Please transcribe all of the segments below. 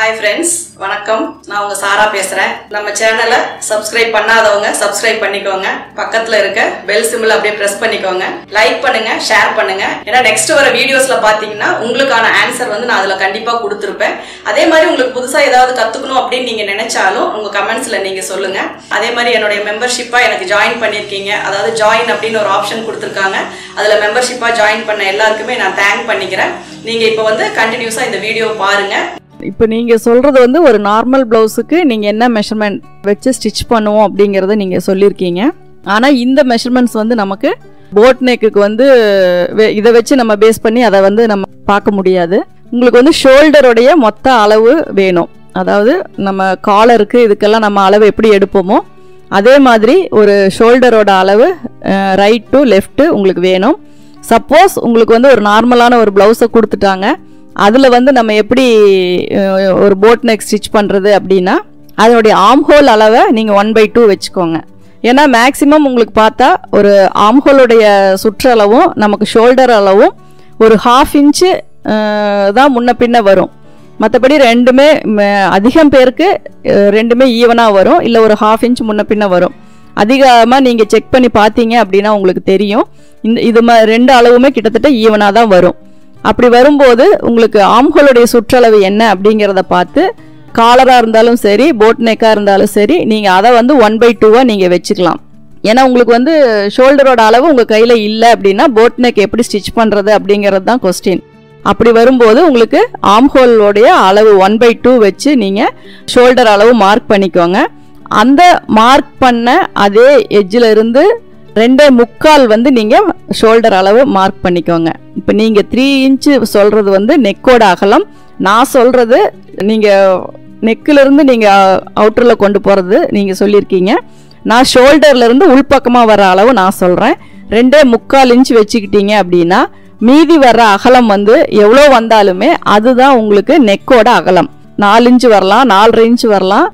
hi friends வணக்கம் நான் உங்க சாரா பேசுறேன் நம்ம சேனலை சப்ஸ்கிரைப் பண்ணாதவங்க சப்ஸ்கிரைப் பண்ணிக்கோங்க பக்கத்துல இருக்க பெல் சிம்பிள் அப்படியே பிரஸ் பண்ணிக்கோங்க லைக் பண்ணுங்க ஷேர் பண்ணுங்க ஏன்னா நெக்ஸ்ட் வர வீடியோஸ்ல பாத்தீங்கன்னா உங்களுக்கான ஆன்சர் வந்து நான் அதுல கண்டிப்பா கொடுத்துருப்பேன் அதே மாதிரி உங்களுக்கு புதுசா ஏதாவது கத்துக்கணும் அப்படின்னு நீங்க நினைச்சாலும் உங்க கமெண்ட்ஸ்ல நீங்க சொல்லுங்க அதே மாதிரி என்னுடைய மெம்பர்ஷிப்பா எனக்கு ஜாயின் பண்ணிருக்கீங்க அதாவது ஜாயின் அப்படின்னு ஒரு ஆப்ஷன் கொடுத்துருக்காங்க அதுல மெம்பர்ஷிப்பா ஜாயின் பண்ண எல்லாருக்குமே நான் தேங்க் பண்ணிக்கிறேன் நீங்க இப்போ வந்து கண்டினியூஸா இந்த வீடியோ பாருங்க இப்போ நீங்கள் சொல்கிறது வந்து ஒரு நார்மல் ப்ளவுஸுக்கு நீங்கள் என்ன மெஷர்மெண்ட் வச்சு ஸ்டிச் பண்ணுவோம் அப்படிங்கிறத நீங்கள் சொல்லியிருக்கீங்க ஆனால் இந்த மெஷர்மெண்ட்ஸ் வந்து நமக்கு போட் நெக்குக்கு வந்து வெ- இதை வச்சு நம்ம பேஸ் பண்ணி அதை வந்து நம்ம பார்க்க முடியாது உங்களுக்கு வந்து ஷோல்டருடைய மொத்த அளவு வேணும் அதாவது நம்ம காலருக்கு இதுக்கெல்லாம் நம்ம அளவு எப்படி எடுப்போமோ அதே மாதிரி ஒரு ஷோல்டரோட அளவு ரைட் டு லெஃப்ட்டு உங்களுக்கு வேணும் சப்போஸ் உங்களுக்கு வந்து ஒரு நார்மலான ஒரு ப்ளவுஸை கொடுத்துட்டாங்க அதில் வந்து நம்ம எப்படி அஹ், ஒரு போட் நெக் ஸ்டிச் பண்ணுறது அப்படின்னா அதனுடைய ஆம் ஹோல் அளவை நீங்கள் ஒன் பை டூ வச்சுக்கோங்க ஏன்னா மேக்ஸிமம் உங்களுக்கு பார்த்தா ஒரு ஆம் ஹோலுடைய சுற்றளவும் நமக்கு ஷோல்டர் அளவும் ஒரு ஹாஃப் இன்ச்சு தான் முன்ன பின்ன வரும் மற்றபடி ரெண்டுமே ம- அதிகம் பேருக்கு அஹ், ரெண்டுமே ஈவனாக வரும் இல்லை ஒரு ஹாஃப் இன்ச் முன்ன பின்ன வரும் அதிகமாக நீங்கள் செக் பண்ணி பார்த்தீங்க அப்படின்னா உங்களுக்கு தெரியும் இந்த இது ம ரெண்டு அளவுமே கிட்டத்தட்ட ஈவனாக தான் வரும் அப்படி வரும்போது உங்களுக்கு ஆம்ஹோலுடைய சுற்றளவு என்ன அப்படிங்கிறத பார்த்து காலராக இருந்தாலும் சரி போட் நெக்காக இருந்தாலும் சரி நீங்கள் அதை வந்து ஒன் பை டூவாக நீங்கள் வச்சுக்கலாம் ஏன்னா உங்களுக்கு வந்து ஷோல்டரோட அளவு உங்கள் கையில் இல்லை அப்படின்னா போட் நெக் எப்படி ஸ்டிச் பண்ணுறது அப்படிங்கிறது தான் கொஸ்டின் அப்படி வரும்போது உங்களுக்கு ஆம்ஹோலோடைய அளவு ஒன் பை டூ வச்சு நீங்கள் ஷோல்டர் அளவு மார்க் பண்ணிக்கோங்க அந்த மார்க் பண்ண அதே எட்ஜில் இருந்து ரெண்டே முக்கால் வந்து நீங்கள் ஷோல்டர் அளவு மார்க் பண்ணிக்கோங்க இப்போ நீங்கள் த்ரீ இன்ச்சு சொல்கிறது வந்து நெக்கோட அகலம் நான் சொல்கிறது நீங்கள் நெக்கிலிருந்து நீங்கள் அவுட்டரில் கொண்டு போகிறது நீங்கள் சொல்லியிருக்கீங்க நான் ஷோல்டர்ல இருந்து உள்பக்கமாக வர அளவு நான் சொல்கிறேன் ரெண்டே முக்கால் இன்ச் வச்சுக்கிட்டீங்க அப்படின்னா மீதி வர்ற அகலம் வந்து எவ்வளோ வந்தாலுமே அதுதான் உங்களுக்கு நெக்கோட அகலம் நாலு இன்ச்சு வரலாம் நாலரை இன்ச்சு வரலாம்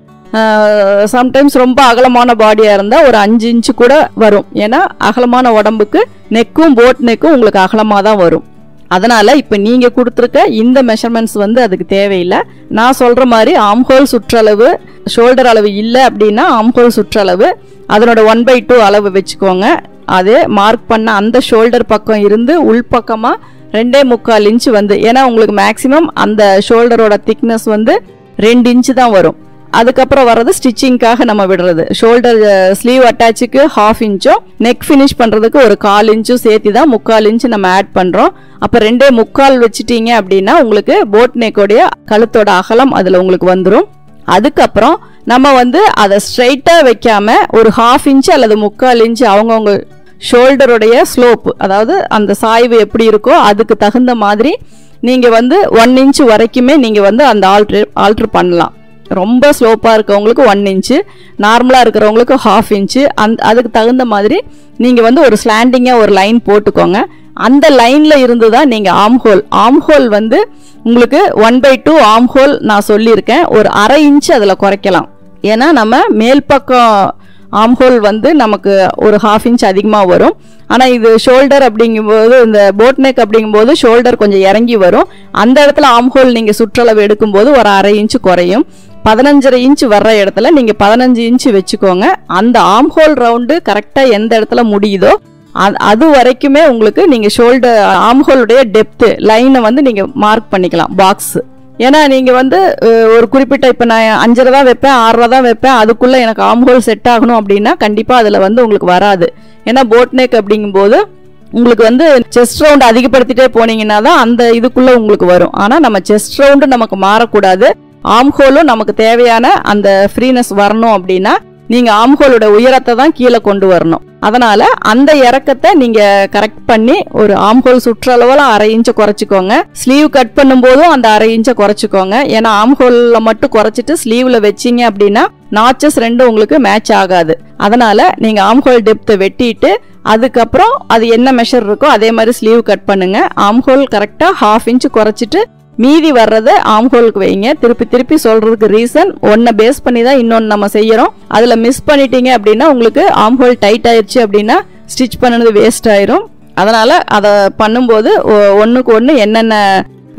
சம்டைம்ஸ் ரொம்ப அகலமான பாடியாக இருந்தால் ஒரு அஞ்சு இன்ச்சு கூட வரும் ஏன்னா அகலமான உடம்புக்கு நெக்கும் போட் நெக்கும் உங்களுக்கு அகலமாக தான் வரும் அதனால இப்போ நீங்க கொடுத்துருக்க இந்த மெஷர்மெண்ட்ஸ் வந்து அதுக்கு தேவையில்லை நான் சொல்ற மாதிரி ஆம்ஹோல் சுற்றளவு ஷோல்டர் அளவு இல்லை அப்படின்னா ஆம்ஹோல் சுற்றளவு அதனோட ஒன் பை டூ அளவு வச்சுக்கோங்க அது மார்க் பண்ண அந்த ஷோல்டர் பக்கம் இருந்து உள்பக்கமா ரெண்டே முக்கால் இன்ச் வந்து ஏன்னா உங்களுக்கு மேக்ஸிமம் அந்த ஷோல்டரோட திக்னஸ் வந்து ரெண்டு இன்ச்சு தான் வரும் அதுக்கப்புறம் வர்றது ஸ்டிச்சிங்காக நம்ம விடுறது ஷோல்டர் ஸ்லீவ் அட்டாச்சுக்கு ஹாஃப் இன்ச்சும் நெக் ஃபினிஷ் பண்ணுறதுக்கு ஒரு கால் இன்ச்சும் சேர்த்து தான் முக்கால் இன்ச்சு நம்ம ஆட் பண்ணுறோம் அப்போ ரெண்டே முக்கால் வச்சிட்டீங்க அப்படின்னா உங்களுக்கு போட் நெக்கோடைய கழுத்தோட அகலம் அதில் உங்களுக்கு வந்துடும் அதுக்கப்புறம் நம்ம வந்து அதை ஸ்ட்ரைட்டாக வைக்காம ஒரு ஹாஃப் இன்ச் அல்லது முக்கால் இன்ச் அவங்கவுங்க ஷோல்டருடைய ஸ்லோப் அதாவது அந்த சாய்வு எப்படி இருக்கோ அதுக்கு தகுந்த மாதிரி நீங்கள் வந்து ஒன் இன்ச் வரைக்குமே நீங்கள் வந்து அந்த ஆல்ட்ரு ஆல்ட்ரு பண்ணலாம் ரொம்ப ஸ்லோப்பாக இருக்கவங்களுக்கு ஒன் இன்ச்சு நார்மலாக இருக்கிறவங்களுக்கு ஹாஃப் இன்ச்சு அந் அதுக்கு தகுந்த மாதிரி நீங்கள் வந்து ஒரு ஸ்லாண்டிங்காக ஒரு லைன் போட்டுக்கோங்க அந்த லைனில் இருந்து தான் நீங்கள் ஆம்ஹோல் ஆம்ஹோல் வந்து உங்களுக்கு ஒன் பை டூ ஆம்ஹோல் நான் சொல்லியிருக்கேன் ஒரு அரை இன்ச் அதில் குறைக்கலாம் ஏன்னா நம்ம மேல் பக்கம் ஆம்ஹோல் வந்து நமக்கு ஒரு ஹாஃப் இன்ச் அதிகமாக வரும் ஆனால் இது ஷோல்டர் அப்படிங்கும்போது இந்த போட் நெக் அப்படிங்கும்போது ஷோல்டர் கொஞ்சம் இறங்கி வரும் அந்த இடத்துல ஆம்ஹோல் நீங்கள் சுற்றளவு எடுக்கும்போது ஒரு அரை இன்ச் குறையும் பதினஞ்சரை இன்ச் வர்ற இடத்துல நீங்கள் பதினஞ்சு இன்ச் வச்சுக்கோங்க அந்த ஆம்ஹோல் ரவுண்டு கரெக்டாக எந்த இடத்துல முடியுதோ அது அது வரைக்குமே உங்களுக்கு நீங்கள் ஷோல்டர் ஆம்ஹோலுடைய டெப்த்து லைனை வந்து நீங்கள் மார்க் பண்ணிக்கலாம் பாக்ஸ் ஏன்னா நீங்கள் வந்து அஹ், ஒரு குறிப்பிட்ட இப்போ நான் அஞ்சரை தான் வைப்பேன் ஆறரை தான் வைப்பேன் அதுக்குள்ளே எனக்கு ஆம்ஹோல் செட் ஆகணும் அப்படின்னா கண்டிப்பாக அதில் வந்து உங்களுக்கு வராது ஏன்னா போட் நெக் அப்படிங்கும்போது உங்களுக்கு வந்து செஸ்ட் ரவுண்ட் அதிகப்படுத்திட்டே போனீங்கன்னா தான் அந்த இதுக்குள்ளே உங்களுக்கு வரும் ஆனால் நம்ம செஸ்ட் ரவுண்டு நமக்கு மாறக்கூடாது ஆம்ஹோலும் நமக்கு தேவையான அந்த ஃப்ரீனஸ் வரணும் அப்படின்னா நீங்கள் ஆம்ஹோலோட உயரத்தை தான் கீழே கொண்டு வரணும் அதனால அந்த இறக்கத்தை நீங்க கரெக்ட் பண்ணி ஒரு ஆம்ஹோல் சுற்றளவில் அரை இன்ச்சை குறைச்சிக்கோங்க ஸ்லீவ் கட் பண்ணும்போதும் அந்த அரை இன்ச்சை குறைச்சிக்கோங்க ஏன்னா ஆம்ஹோல்ல மட்டும் குறைச்சிட்டு ஸ்லீவ்ல வச்சீங்க அப்படின்னா நாச்சஸ் ரெண்டும் உங்களுக்கு மேட்ச் ஆகாது அதனால நீங்க ஆம்ஹோல் டெப்த்தை வெட்டிட்டு அதுக்கப்புறம் அது என்ன மெஷர் இருக்கோ அதே மாதிரி ஸ்லீவ் கட் பண்ணுங்க ஆம்ஹோல் கரெக்டா ஹாஃப் இன்ச் குறைச்சிட்டு மீதி வர்றதை ஆம்ஹோலுக்கு வைங்க திருப்பி திருப்பி சொல்றதுக்கு ரீசன் ஒன்றை பேஸ் பண்ணி தான் இன்னொன்று நம்ம செய்யறோம் அதுல மிஸ் பண்ணிட்டீங்க அப்படின்னா உங்களுக்கு ஆம்ஹோல் டைட் ஆயிடுச்சு அப்படின்னா ஸ்டிச் பண்ணது வேஸ்ட் ஆயிரும் அதனால அதை பண்ணும்போது ஒ- ஒண்ணுக்கு ஒன்று என்னென்ன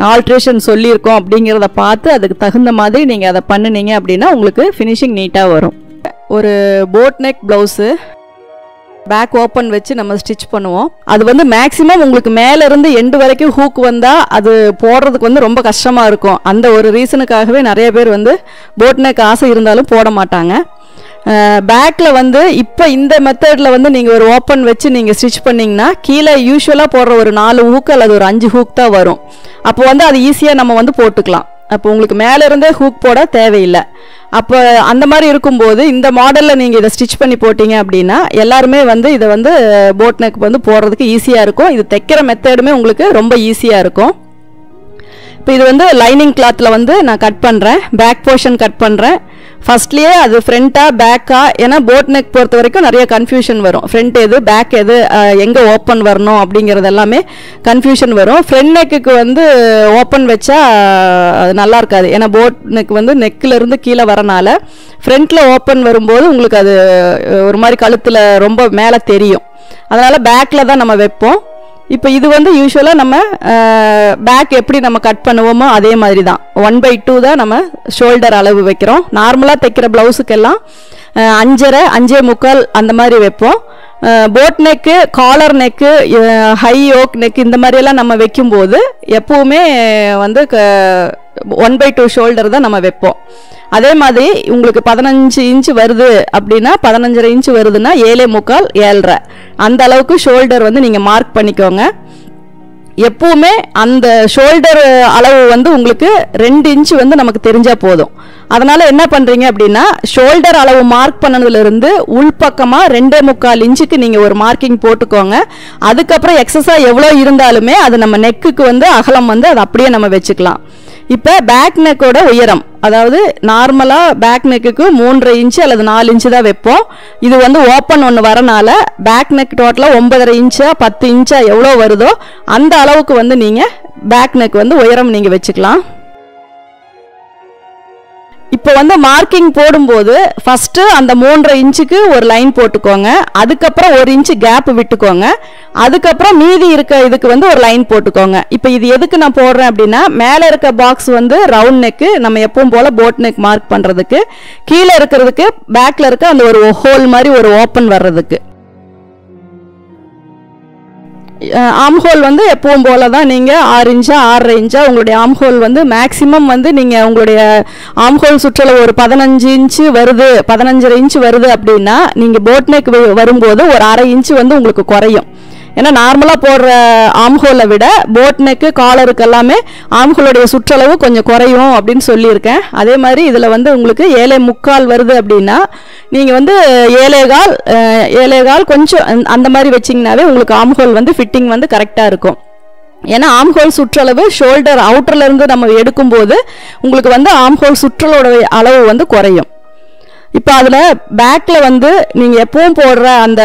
ஆல்ட்ரேஷன் சொல்லியிருக்கோம் அப்படிங்கிறத பார்த்து அதுக்கு தகுந்த மாதிரி நீங்கள் அதை பண்ணுனீங்க அப்படின்னா உங்களுக்கு ஃபினிஷிங் நீட்டாக வரும் ஒரு boat neck blouse back open வச்சு நம்ம ஸ்டிச் பண்ணுவோம் அது வந்து மேக்ஸிமம் உங்களுக்கு மேல இருந்து எண்டு வரைக்கும் ஹூக் வந்தா அது போடுறதுக்கு வந்து ரொம்ப கஷ்டமா இருக்கும் அந்த ஒரு ரீசனுக்காகவே நிறைய பேர் வந்து போட் நெக் ஆசை இருந்தாலும் போட மாட்டாங்க பேக்ல வந்து இப்போ இந்த மெத்தடில் வந்து நீங்கள் ஒரு ஓப்பன் வச்சு நீங்கள் ஸ்டிச் பண்ணீங்கன்னா கீழே யூஸ்வலாக போடுற ஒரு நாலு ஹூக் அல்லது ஒரு அஞ்சு ஹூக் தான் வரும் அப்போ வந்து அது ஈஸியாக நம்ம வந்து போட்டுக்கலாம் அப்போ உங்களுக்கு மேலே இருந்தே ஹூக் போட தேவையில்லை அப்போ அந்த மாதிரி இருக்கும்போது இந்த மாடலில் நீங்கள் இதை ஸ்டிச் பண்ணி போட்டீங்க அப்படின்னா எல்லாருமே வந்து இதை வந்து போட் நெக் வந்து போடுறதுக்கு ஈஸியாக இருக்கும் இது தைக்கிற மெத்தடுமே உங்களுக்கு ரொம்ப ஈஸியாக இருக்கும் இப்போ இது வந்து லைனிங் கிளாத்தில் வந்து நான் கட் பண்ணுறேன் பேக் போர்ஷன் கட் பண்ணுறேன் ஃபர்ஸ்ட்லேயே அது ஃப்ரண்ட்டா பேக்கா ஏன்னா போட் நெக் பொறுத்த வரைக்கும் நிறைய கன்ஃபியூஷன் வரும் ஃப்ரண்ட் எது பேக் எது எங்கே ஓப்பன் வரணும் அப்படிங்கிறது எல்லாமே கன்ஃபியூஷன் வரும் ஃப்ரண்ட் நெக்குக்கு வந்து ஓப்பன் வச்சா அது நல்லா இருக்காது ஏன்னா போட் நெக் வந்து நெக்கில் இருந்து கீழே வரனால ஃப்ரண்ட்டில் ஓப்பன் வரும்போது உங்களுக்கு அது அஹ், ஒரு மாதிரி கழுத்தில் ரொம்ப மேலே தெரியும் அதனால் பேக்கில் தான் நம்ம வைப்போம் இப்போ இது வந்து யூஸ்வலாக நம்ம பேக் எப்படி நம்ம கட் பண்ணுவோமோ அதே மாதிரி தான் ஒன் பை டூ தான் நம்ம ஷோல்டர் அளவு வைக்கிறோம் நார்மலாக தைக்கிற ப்ளவுஸுக்கெல்லாம் அஹ், அஞ்சரை அஞ்சே முக்கால் அந்த மாதிரி வைப்போம் boat neck collar neck high ஓக் நெக் இந்த மாதிரியெல்லாம் நம்ம வைக்கும்போது எப்பவுமே வந்து ஒன் பை டூ ஷோல்டர் தான் நம்ம வைப்போம் அதே மாதிரி உங்களுக்கு பதினஞ்சு இன்ச் வருது அப்படின்னா பதினஞ்சரை இன்ச் வருதுன்னா ஏழே முக்கால் ஏழரை அந்த அளவுக்கு ஷோல்டர் வந்து நீங்கள் மார்க் பண்ணிக்கோங்க எப்பவுமே அந்த ஷோல்டர் அளவு வந்து உங்களுக்கு ரெண்டு இன்ச் வந்து நமக்கு தெரிஞ்சா போதும் அதனால என்ன பண்றீங்க அப்படின்னா ஷோல்டர் அளவு மார்க் பண்ணதுல இருந்து உள்பக்கமா ரெண்டே முக்கால் இன்ச்சுக்கு நீங்க ஒரு மார்க்கிங் போட்டுக்கோங்க அதுக்கப்புறம் எக்ஸஸா எவ்வளோ இருந்தாலுமே அது நம்ம நெக்குக்கு வந்து அகலம் வந்து அது அப்படியே நம்ம வச்சுக்கலாம் இப்போ பேக் நெக்கோட உயரம் அதாவது நார்மலாக பேக் நெக்குக்கு மூன்றரை இன்ச்சு அல்லது நாலு இன்ச்சு தான் வைப்போம் இது வந்து ஓப்பன் ஒன்று வரனால பேக் நெக் டோட்டலாக ஒன்பதரை இன்ச்சா பத்து இன்ச்சா எவ்வளோ வருதோ அந்த அளவுக்கு வந்து நீங்கள் பேக் நெக் வந்து உயரம் நீங்கள் வச்சுக்கலாம் இப்போ வந்து மார்க்கிங் போடும்போது ஃபஸ்ட்டு அந்த மூன்றரை இன்ச்சுக்கு ஒரு லைன் போட்டுக்கோங்க அதுக்கப்புறம் ஒரு இன்ச்சு கேப் விட்டுக்கோங்க அதுக்கப்புறம் மீதி இருக்க இதுக்கு வந்து ஒரு லைன் போட்டுக்கோங்க இப்போ இது எதுக்கு நான் போடுறேன் அப்படின்னா மேலே இருக்க பாக்ஸ் வந்து ரவுண்ட் நெக்கு நம்ம எப்பவும் போல் போட் நெக் மார்க் பண்ணுறதுக்கு கீழே இருக்கிறதுக்கு பேக்கில் இருக்க அந்த ஒரு ஹோல் மாதிரி ஒரு ஓப்பன் வர்றதுக்கு ஆம் ஹோல் வந்து எப்பவும் போல தான் நீங்கள் ஆறு இன்ச்சா ஆறரை இன்ச்சா உங்களுடைய ஆம் ஹோல் வந்து மேக்ஸிமம் வந்து நீங்கள் உங்களுடைய ஆம் ஹோல் சுற்றளவு ஒரு பதினஞ்சு இன்ச்சு வருது பதினஞ்சரை இன்ச்சு வருது அப்படின்னா நீங்கள் போட் நெக் வரும்போது ஒரு அரை இன்ச்சு வந்து உங்களுக்கு குறையும் ஏன்னா நார்மலாக போடுற ஆம்ஹோலை விட போட் நெக்கு காலருக்கு எல்லாமே ஆம்ஹோலுடைய சுற்றளவு கொஞ்சம் குறையும் அப்படின்னு சொல்லியிருக்கேன் அதே மாதிரி இதில் வந்து உங்களுக்கு ஏழை முக்கால் வருது அப்படின்னா நீங்கள் வந்து ஏழேகால் அஹ், ஏழேகால் கொஞ்சம் அந்த- அந்த மாதிரி வச்சிங்கனாவே உங்களுக்கு ஆம்ஹோல் வந்து ஃபிட்டிங் வந்து கரெக்டாக இருக்கும் ஏன்னா ஆம்ஹோல் சுற்றளவு ஷோல்டர் அவுட்டர்ல இருந்து நம்ம எடுக்கும்போது உங்களுக்கு வந்து ஆம்ஹோல் சுற்றலோட அளவு வந்து குறையும் இப்போ அதில் பேக்கில் வந்து நீங்கள் எப்பவும் போடுற அந்த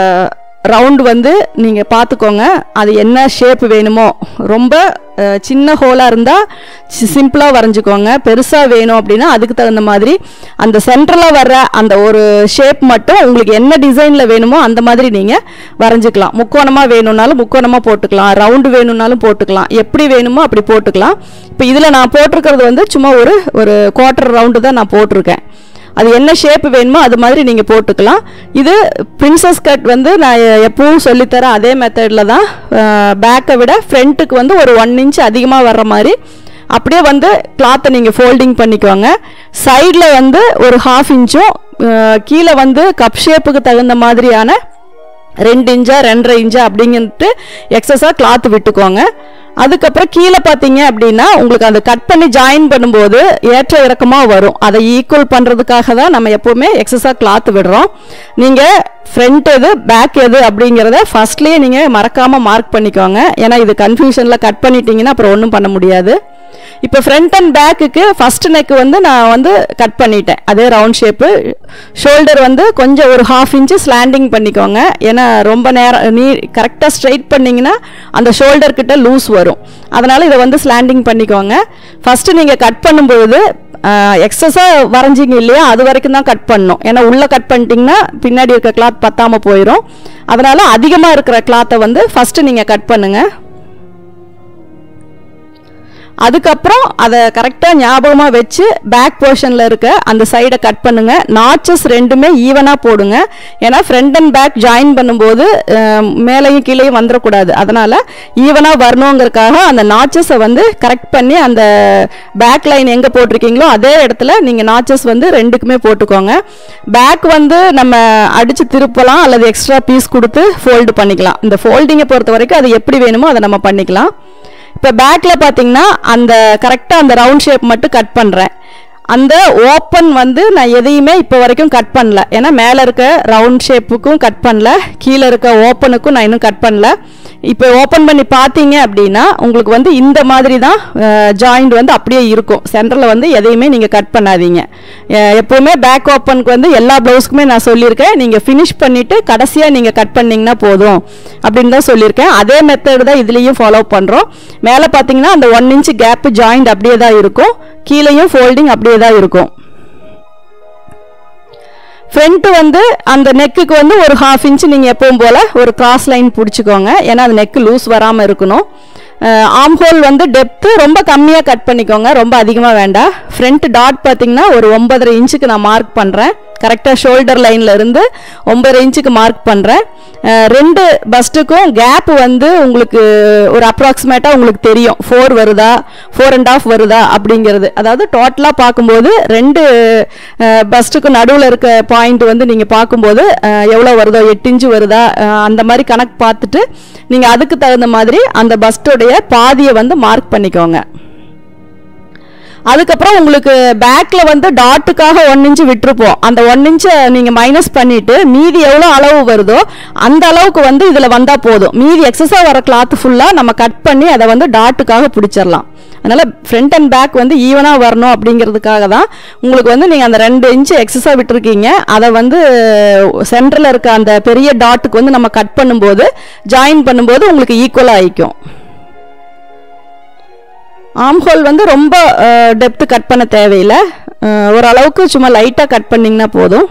ரவுண்ட் வந்து நீங்கள் பார்த்துக்கோங்க அது என்ன ஷேப் வேணுமோ ரொம்ப அஹ், சின்ன ஹோலாக இருந்தால் சிம்பிளாக வரைஞ்சிக்கோங்க பெருசாக வேணும் அப்படின்னா அதுக்கு தகுந்த மாதிரி அந்த சென்ட்ரலாக வர்ற அந்த ஒரு ஷேப் மட்டும் உங்களுக்கு என்ன டிசைனில் வேணுமோ அந்த மாதிரி நீங்கள் வரைஞ்சிக்கலாம் முக்கோணமாக வேணும்னாலும் முக்கோணமாக போட்டுக்கலாம் ரவுண்டு வேணும்னாலும் போட்டுக்கலாம் எப்படி வேணுமோ அப்படி போட்டுக்கலாம் இப்போ இதில் நான் போட்டிருக்கிறது வந்து சும்மா ஒரு ஒரு குவார்ட்டர் ரவுண்டு தான் நான் போட்டிருக்கேன் அது என்ன ஷேப் வேணுமோ அது மாதிரி நீங்கள் போட்டுக்கலாம் இது பிரின்சஸ் கட் வந்து நான் எ- எப்பவும் சொல்லித்தரேன் அதே மெத்தடில் தான் பேக்கை விட ஃப்ரண்ட்டுக்கு வந்து ஒரு ஒன் இன்ச் அதிகமாக வர்ற மாதிரி அப்படியே வந்து கிளாத்தை நீங்கள் ஃபோல்டிங் பண்ணிக்கோங்க சைடில் வந்து ஒரு ஹாஃப் இன்ச்சும் கீழே வந்து கப் ஷேப்புக்கு தகுந்த மாதிரியான ரெண்டு இன்ச்சா ரெண்டரை இன்ச்சா அப்படிங்கிட்டு எக்ஸஸாக கிளாத் விட்டுக்கோங்க அதுக்கப்புறம் கீழே பார்த்தீங்க அப்படின்னா உங்களுக்கு அந்த கட் பண்ணி ஜாயின் பண்ணும்போது ஏற்ற இறக்கமாக வரும் அதை ஈக்குவல் பண்ணுறதுக்காக தான் நம்ம எப்போவுமே எக்ஸஸாக கிளாத் விடுறோம் நீங்கள் ஃப்ரண்ட் எது பேக் எது அப்படிங்கிறத ஃபர்ஸ்ட்லேயே நீங்கள் மறக்காமல் மார்க் பண்ணிக்கோங்க ஏன்னா இது கன்ஃபியூஷனில் கட் பண்ணிட்டீங்கன்னா அப்புறம் ஒன்றும் பண்ண முடியாது இப்போ ஃப்ரண்ட் அண்ட் பேக்குக்கு ஃபர்ஸ்ட் நெக் வந்து நான் வந்து கட் பண்ணிட்டேன் அதே ரவுண்ட் ஷேப்பு ஷோல்டர் வந்து கொஞ்சம் ஒரு ஹாஃப் இன்ச்சு ஸ்லாண்டிங் பண்ணிக்கோங்க ஏன்னா ரொம்ப நேரம் நீ கரெக்டாக ஸ்ட்ரைட் பண்ணிங்கன்னா அந்த ஷோல்டர் கிட்ட லூஸ் வரும் அதனால் இதை வந்து ஸ்லாண்டிங் பண்ணிக்கோங்க ஃபஸ்ட்டு நீங்கள் கட் பண்ணும்போது எக்ஸஸாக வரைஞ்சிங்க இல்லையா அது வரைக்கும் தான் கட் பண்ணணும் ஏன்னா உள்ளே கட் பண்ணிட்டீங்கன்னா பின்னாடி இருக்க கிளாத் பத்தாமல் போயிடும் அதனால் அதிகமாக இருக்கிற கிளாத்தை வந்து ஃபஸ்ட்டு நீங்கள் கட் பண்ணுங்கள் அதுக்கப்புறம் அதை கரெக்டாக ஞாபகமாக வச்சு பேக் போர்ஷனில் இருக்க அந்த சைடை கட் பண்ணுங்க நாச்சஸ் ரெண்டுமே ஈவனாக போடுங்க ஏன்னா ஃப்ரண்ட் அண்ட் பேக் ஜாயின் பண்ணும்போது அஹ், மேலேயும் கீழேயும் வந்துடக்கூடாது அதனால் ஈவனாக வரணுங்கிறதுக்காக அந்த நாச்சஸை வந்து கரெக்ட் பண்ணி அந்த பேக் லைன் எங்கே போட்டிருக்கீங்களோ அதே இடத்துல நீங்கள் நாச்சஸ் வந்து ரெண்டுக்குமே போட்டுக்கோங்க பேக் வந்து நம்ம அடித்து திருப்பலாம் அல்லது எக்ஸ்ட்ரா பீஸ் கொடுத்து ஃபோல்டு பண்ணிக்கலாம் இந்த ஃபோல்டிங்கை பொறுத்த வரைக்கும் அது எப்படி வேணுமோ அதை நம்ம பண்ணிக்கலாம் இப்போ பேக்கில் பார்த்தீங்கன்னா அந்த கரெக்டாக அந்த ரவுண்ட் ஷேப் மட்டும் கட் பண்ணுறேன் அந்த ஓப்பன் வந்து நான் எதையுமே இப்போ வரைக்கும் கட் பண்ணல ஏன்னா மேலே இருக்க ரவுண்ட் ஷேப்புக்கும் கட் பண்ணல கீழே இருக்க ஓப்பனுக்கும் நான் இன்னும் கட் பண்ணல இப்போ ஓப்பன் பண்ணி பார்த்தீங்க அப்படின்னா உங்களுக்கு வந்து இந்த மாதிரி தான் ஜாயிண்ட் வந்து அப்படியே இருக்கும் சென்டரில் வந்து எதையுமே நீங்கள் கட் பண்ணாதீங்க அஹ் எப்போவுமே பேக் ஓப்பனுக்கு வந்து எல்லா ப்ளவுஸ்க்குமே நான் சொல்லியிருக்கேன் நீங்கள் ஃபினிஷ் பண்ணிவிட்டு கடைசியாக நீங்கள் கட் பண்ணிங்கன்னா போதும் அப்படின்னு தான் சொல்லியிருக்கேன் அதே மெத்தட் தான் இதுலேயும் ஃபாலோ பண்ணுறோம் மேலே பார்த்தீங்கன்னா அந்த ஒன் இன்ச் கேப் ஜாயிண்ட் அப்படியே தான் இருக்கும் கீழேயும் ஃபோல்டிங் அப்படியே தான் இருக்கும் ஃப்ரண்ட் வந்து அந்த நெக்குக்கு வந்து ஒரு ஹாஃப் இன்ச் நீங்கள் எப்பவும் போல் ஒரு கிராஸ் லைன் பிடிச்சிக்கோங்க ஏன்னா அந்த நெக்கு லூஸ் வராமல் இருக்கணும் ஆம் ஹோல் வந்து டெப்த்து ரொம்ப கம்மியாக கட் பண்ணிக்கோங்க ரொம்ப அதிகமாக வேண்டாம் ஃப்ரண்ட் டாட் பார்த்தீங்கன்னா ஒரு ஒன்பதரை இன்ச்சுக்கு நான் மார்க் பண்ணுறேன் கரெக்டாக ஷோல்டர் லைனில் இருந்து ஒன்பது இன்ச்சுக்கு மார்க் பண்ணுறேன் ரெண்டு பஸ்ட்டுக்கும் கேப் வந்து உங்களுக்கு ஒரு அப்ராக்சிமேட்டாக உங்களுக்கு தெரியும் ஃபோர் வருதா ஃபோர் அண்ட் ஆஃப் வருதா அப்படிங்கிறது அதாவது டோட்டலாக பார்க்கும்போது ரெண்டு பஸ்ட்டுக்கும் நடுவில் இருக்க பாயிண்ட் வந்து நீங்கள் பார்க்கும்போது எவ்வளோ வருதோ எட்டு இன்ச்சு வருதா அஹ், அந்த மாதிரி கணக்கு பார்த்துட்டு நீங்கள் அதுக்கு தகுந்த மாதிரி அந்த பஸ்டோடைய பாதியை வந்து மார்க் பண்ணிக்கோங்க அதுக்கப்புறம் உங்களுக்கு பேக்ல வந்து டாட்டுக்காக ஒன் இன்ச்சு விட்டுருப்போம் அந்த ஒன் இன்ச்சை நீங்க மைனஸ் பண்ணிட்டு மீதி எவ்வளோ அளவு வருதோ அந்த அளவுக்கு வந்து இதுல வந்தா போதும் மீதி எக்ஸஸா வர கிளாத் ஃபுல்லா நம்ம கட் பண்ணி அதை வந்து டாட்டுக்காக பிடிச்சிடலாம் அதனால ஃப்ரண்ட் அண்ட் பேக் வந்து ஈவனா வரணும் அப்படிங்கிறதுக்காக தான் உங்களுக்கு வந்து நீங்க அந்த ரெண்டு இன்ச்சு எக்ஸஸா விட்டுருக்கீங்க அதை வந்து சென்டர்ல இருக்க அந்த பெரிய டாட்டுக்கு வந்து நம்ம கட் பண்ணும்போது ஜாயின் பண்ணும்போது உங்களுக்கு ஈக்குவலா ஆயிக்கும் ஆம்ஹோல் வந்து ரொம்ப டெப்த்து கட் பண்ண தேவையில்லை அஹ், ஓரளவுக்கு சும்மா லைட்டாக கட் பண்ணிங்கன்னா போதும்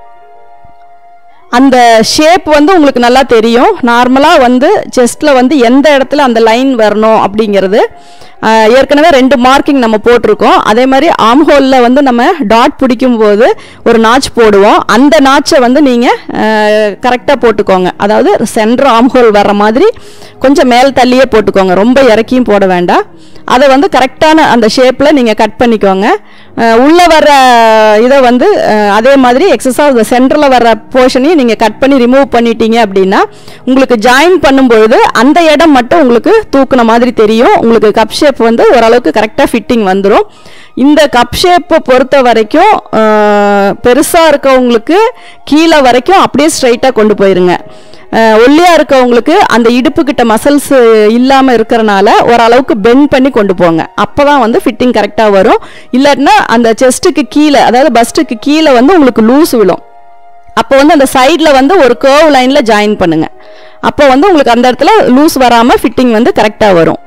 அந்த ஷேப் வந்து உங்களுக்கு நல்லா தெரியும் நார்மலாக வந்து செஸ்ட்டில் வந்து எந்த இடத்துல அந்த லைன் வரணும் அப்படிங்கிறது அஹ், ஏற்கனவே ரெண்டு மார்க்கிங் நம்ம போட்டிருக்கோம் அதே மாதிரி ஆம்ஹோலில் வந்து நம்ம டாட் பிடிக்கும் போது ஒரு நாச் போடுவோம் அந்த நாச்சை வந்து நீங்கள் கரெக்டாக போட்டுக்கோங்க அதாவது சென்டர் ஆம்ஹோல் வர்ற மாதிரி கொஞ்சம் மேல் தள்ளியே போட்டுக்கோங்க ரொம்ப இறக்கியும் போட வேண்டாம் அதை வந்து கரெக்டான அந்த ஷேப்பில் நீங்கள் கட் பண்ணிக்கோங்க அஹ் உள்ள வர இதை வந்து அஹ் அதே மாதிரி எக்ஸஸாக சென்டரில் வர போர்ஷனையும் நீங்கள் கட் பண்ணி ரிமூவ் பண்ணிட்டீங்க அப்படின்னா உங்களுக்கு ஜாயின் பண்ணும்பொழுது அந்த இடம் மட்டும் உங்களுக்கு தூக்குன மாதிரி தெரியும் உங்களுக்கு கப் ஷேப் வந்து ஓரளவுக்கு கரெக்டாக ஃபிட்டிங் வந்துடும் இந்த கப் ஷேப்பை பொறுத்த வரைக்கும் பெருசாக இருக்கவங்களுக்கு கீழே வரைக்கும் அப்படியே ஸ்ட்ரைட்டாக கொண்டு போயிருங்க அஹ் ஒல்லியா இருக்கவங்களுக்கு அந்த இடுப்பு கிட்ட மசில்ஸ் இல்லாம இருக்கறனால ஓரளவுக்கு பெண்ட் பண்ணி கொண்டு போங்க அப்பதான் வந்து ஃபிட்டிங் கரெக்டா வரும் இல்லாட்டினா அந்த செஸ்ட்டுக்கு கீழே அதாவது பஸ்ட்டுக்கு கீழே வந்து உங்களுக்கு லூஸ் விழும் அப்போ வந்து அந்த சைடில் வந்து ஒரு கர்வ் லைனில் ஜாயின் பண்ணுங்க அப்போ வந்து உங்களுக்கு அந்த இடத்துல லூஸ் வராமல் ஃபிட்டிங் வந்து கரெக்டாக வரும்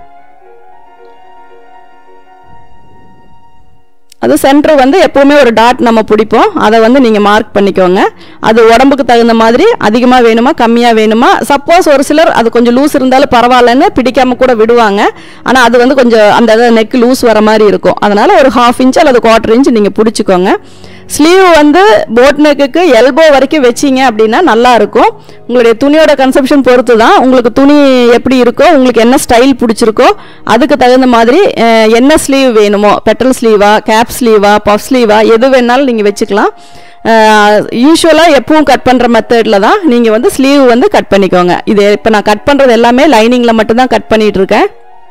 அது சென்டர் வந்து எப்போவுமே ஒரு டாட் நம்ம பிடிப்போம் அதை வந்து நீங்கள் மார்க் பண்ணிக்கோங்க அது உடம்புக்கு தகுந்த மாதிரி அதிகமாக வேணுமா கம்மியாக வேணுமா சப்போஸ் ஒரு சிலர் அது கொஞ்சம் லூஸ் இருந்தாலும் பரவாயில்லன்னு பிடிக்காம கூட விடுவாங்க ஆனால் அது வந்து கொஞ்சம் அந்த நெக் லூஸ் வர மாதிரி இருக்கும் அதனால ஒரு ஹாஃப் இன்ச் அல்லது குவார்டர் இன்ச் நீங்கள் பிடிச்சிக்கோங்க ஸ்லீவ் வந்து போட் நெக்குக்கு எல்போ வரைக்கும் வச்சீங்க அப்படின்னா நல்லா இருக்கும் உங்களுடைய துணியோட கன்செப்ஷன் பொறுத்து தான் உங்களுக்கு துணி எப்படி இருக்கோ உங்களுக்கு என்ன ஸ்டைல் பிடிச்சிருக்கோ அதுக்கு தகுந்த மாதிரி அஹ், என்ன ஸ்லீவ் வேணுமோ பெட்டல் ஸ்லீவா கேப் ஸ்லீவா பஃப் ஸ்லீவா எது வேணாலும் நீங்கள் வச்சுக்கலாம் யூஸ்வலாக எப்பவும் கட் பண்ணுற மெத்தடில் தான் நீங்கள் வந்து ஸ்லீவ் வந்து கட் பண்ணிக்கோங்க இது இப்போ நான் கட் பண்ணுறது எல்லாமே லைனிங்கில் மட்டும்தான் கட் பண்ணிட்டு இருக்கேன்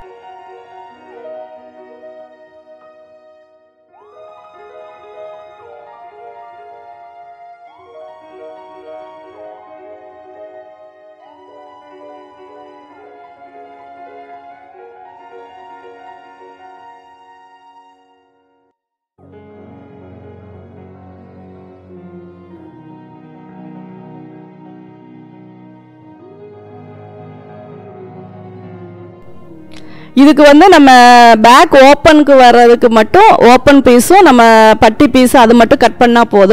இதுக்கு வந்து நம்ம பேக் ஓப்பனுக்கு வர்றதுக்கு மட்டும் ஓப்பன் பீஸும் நம்ம பட்டி பீஸ் அது மட்டும் கட் பண்ணால் போதும்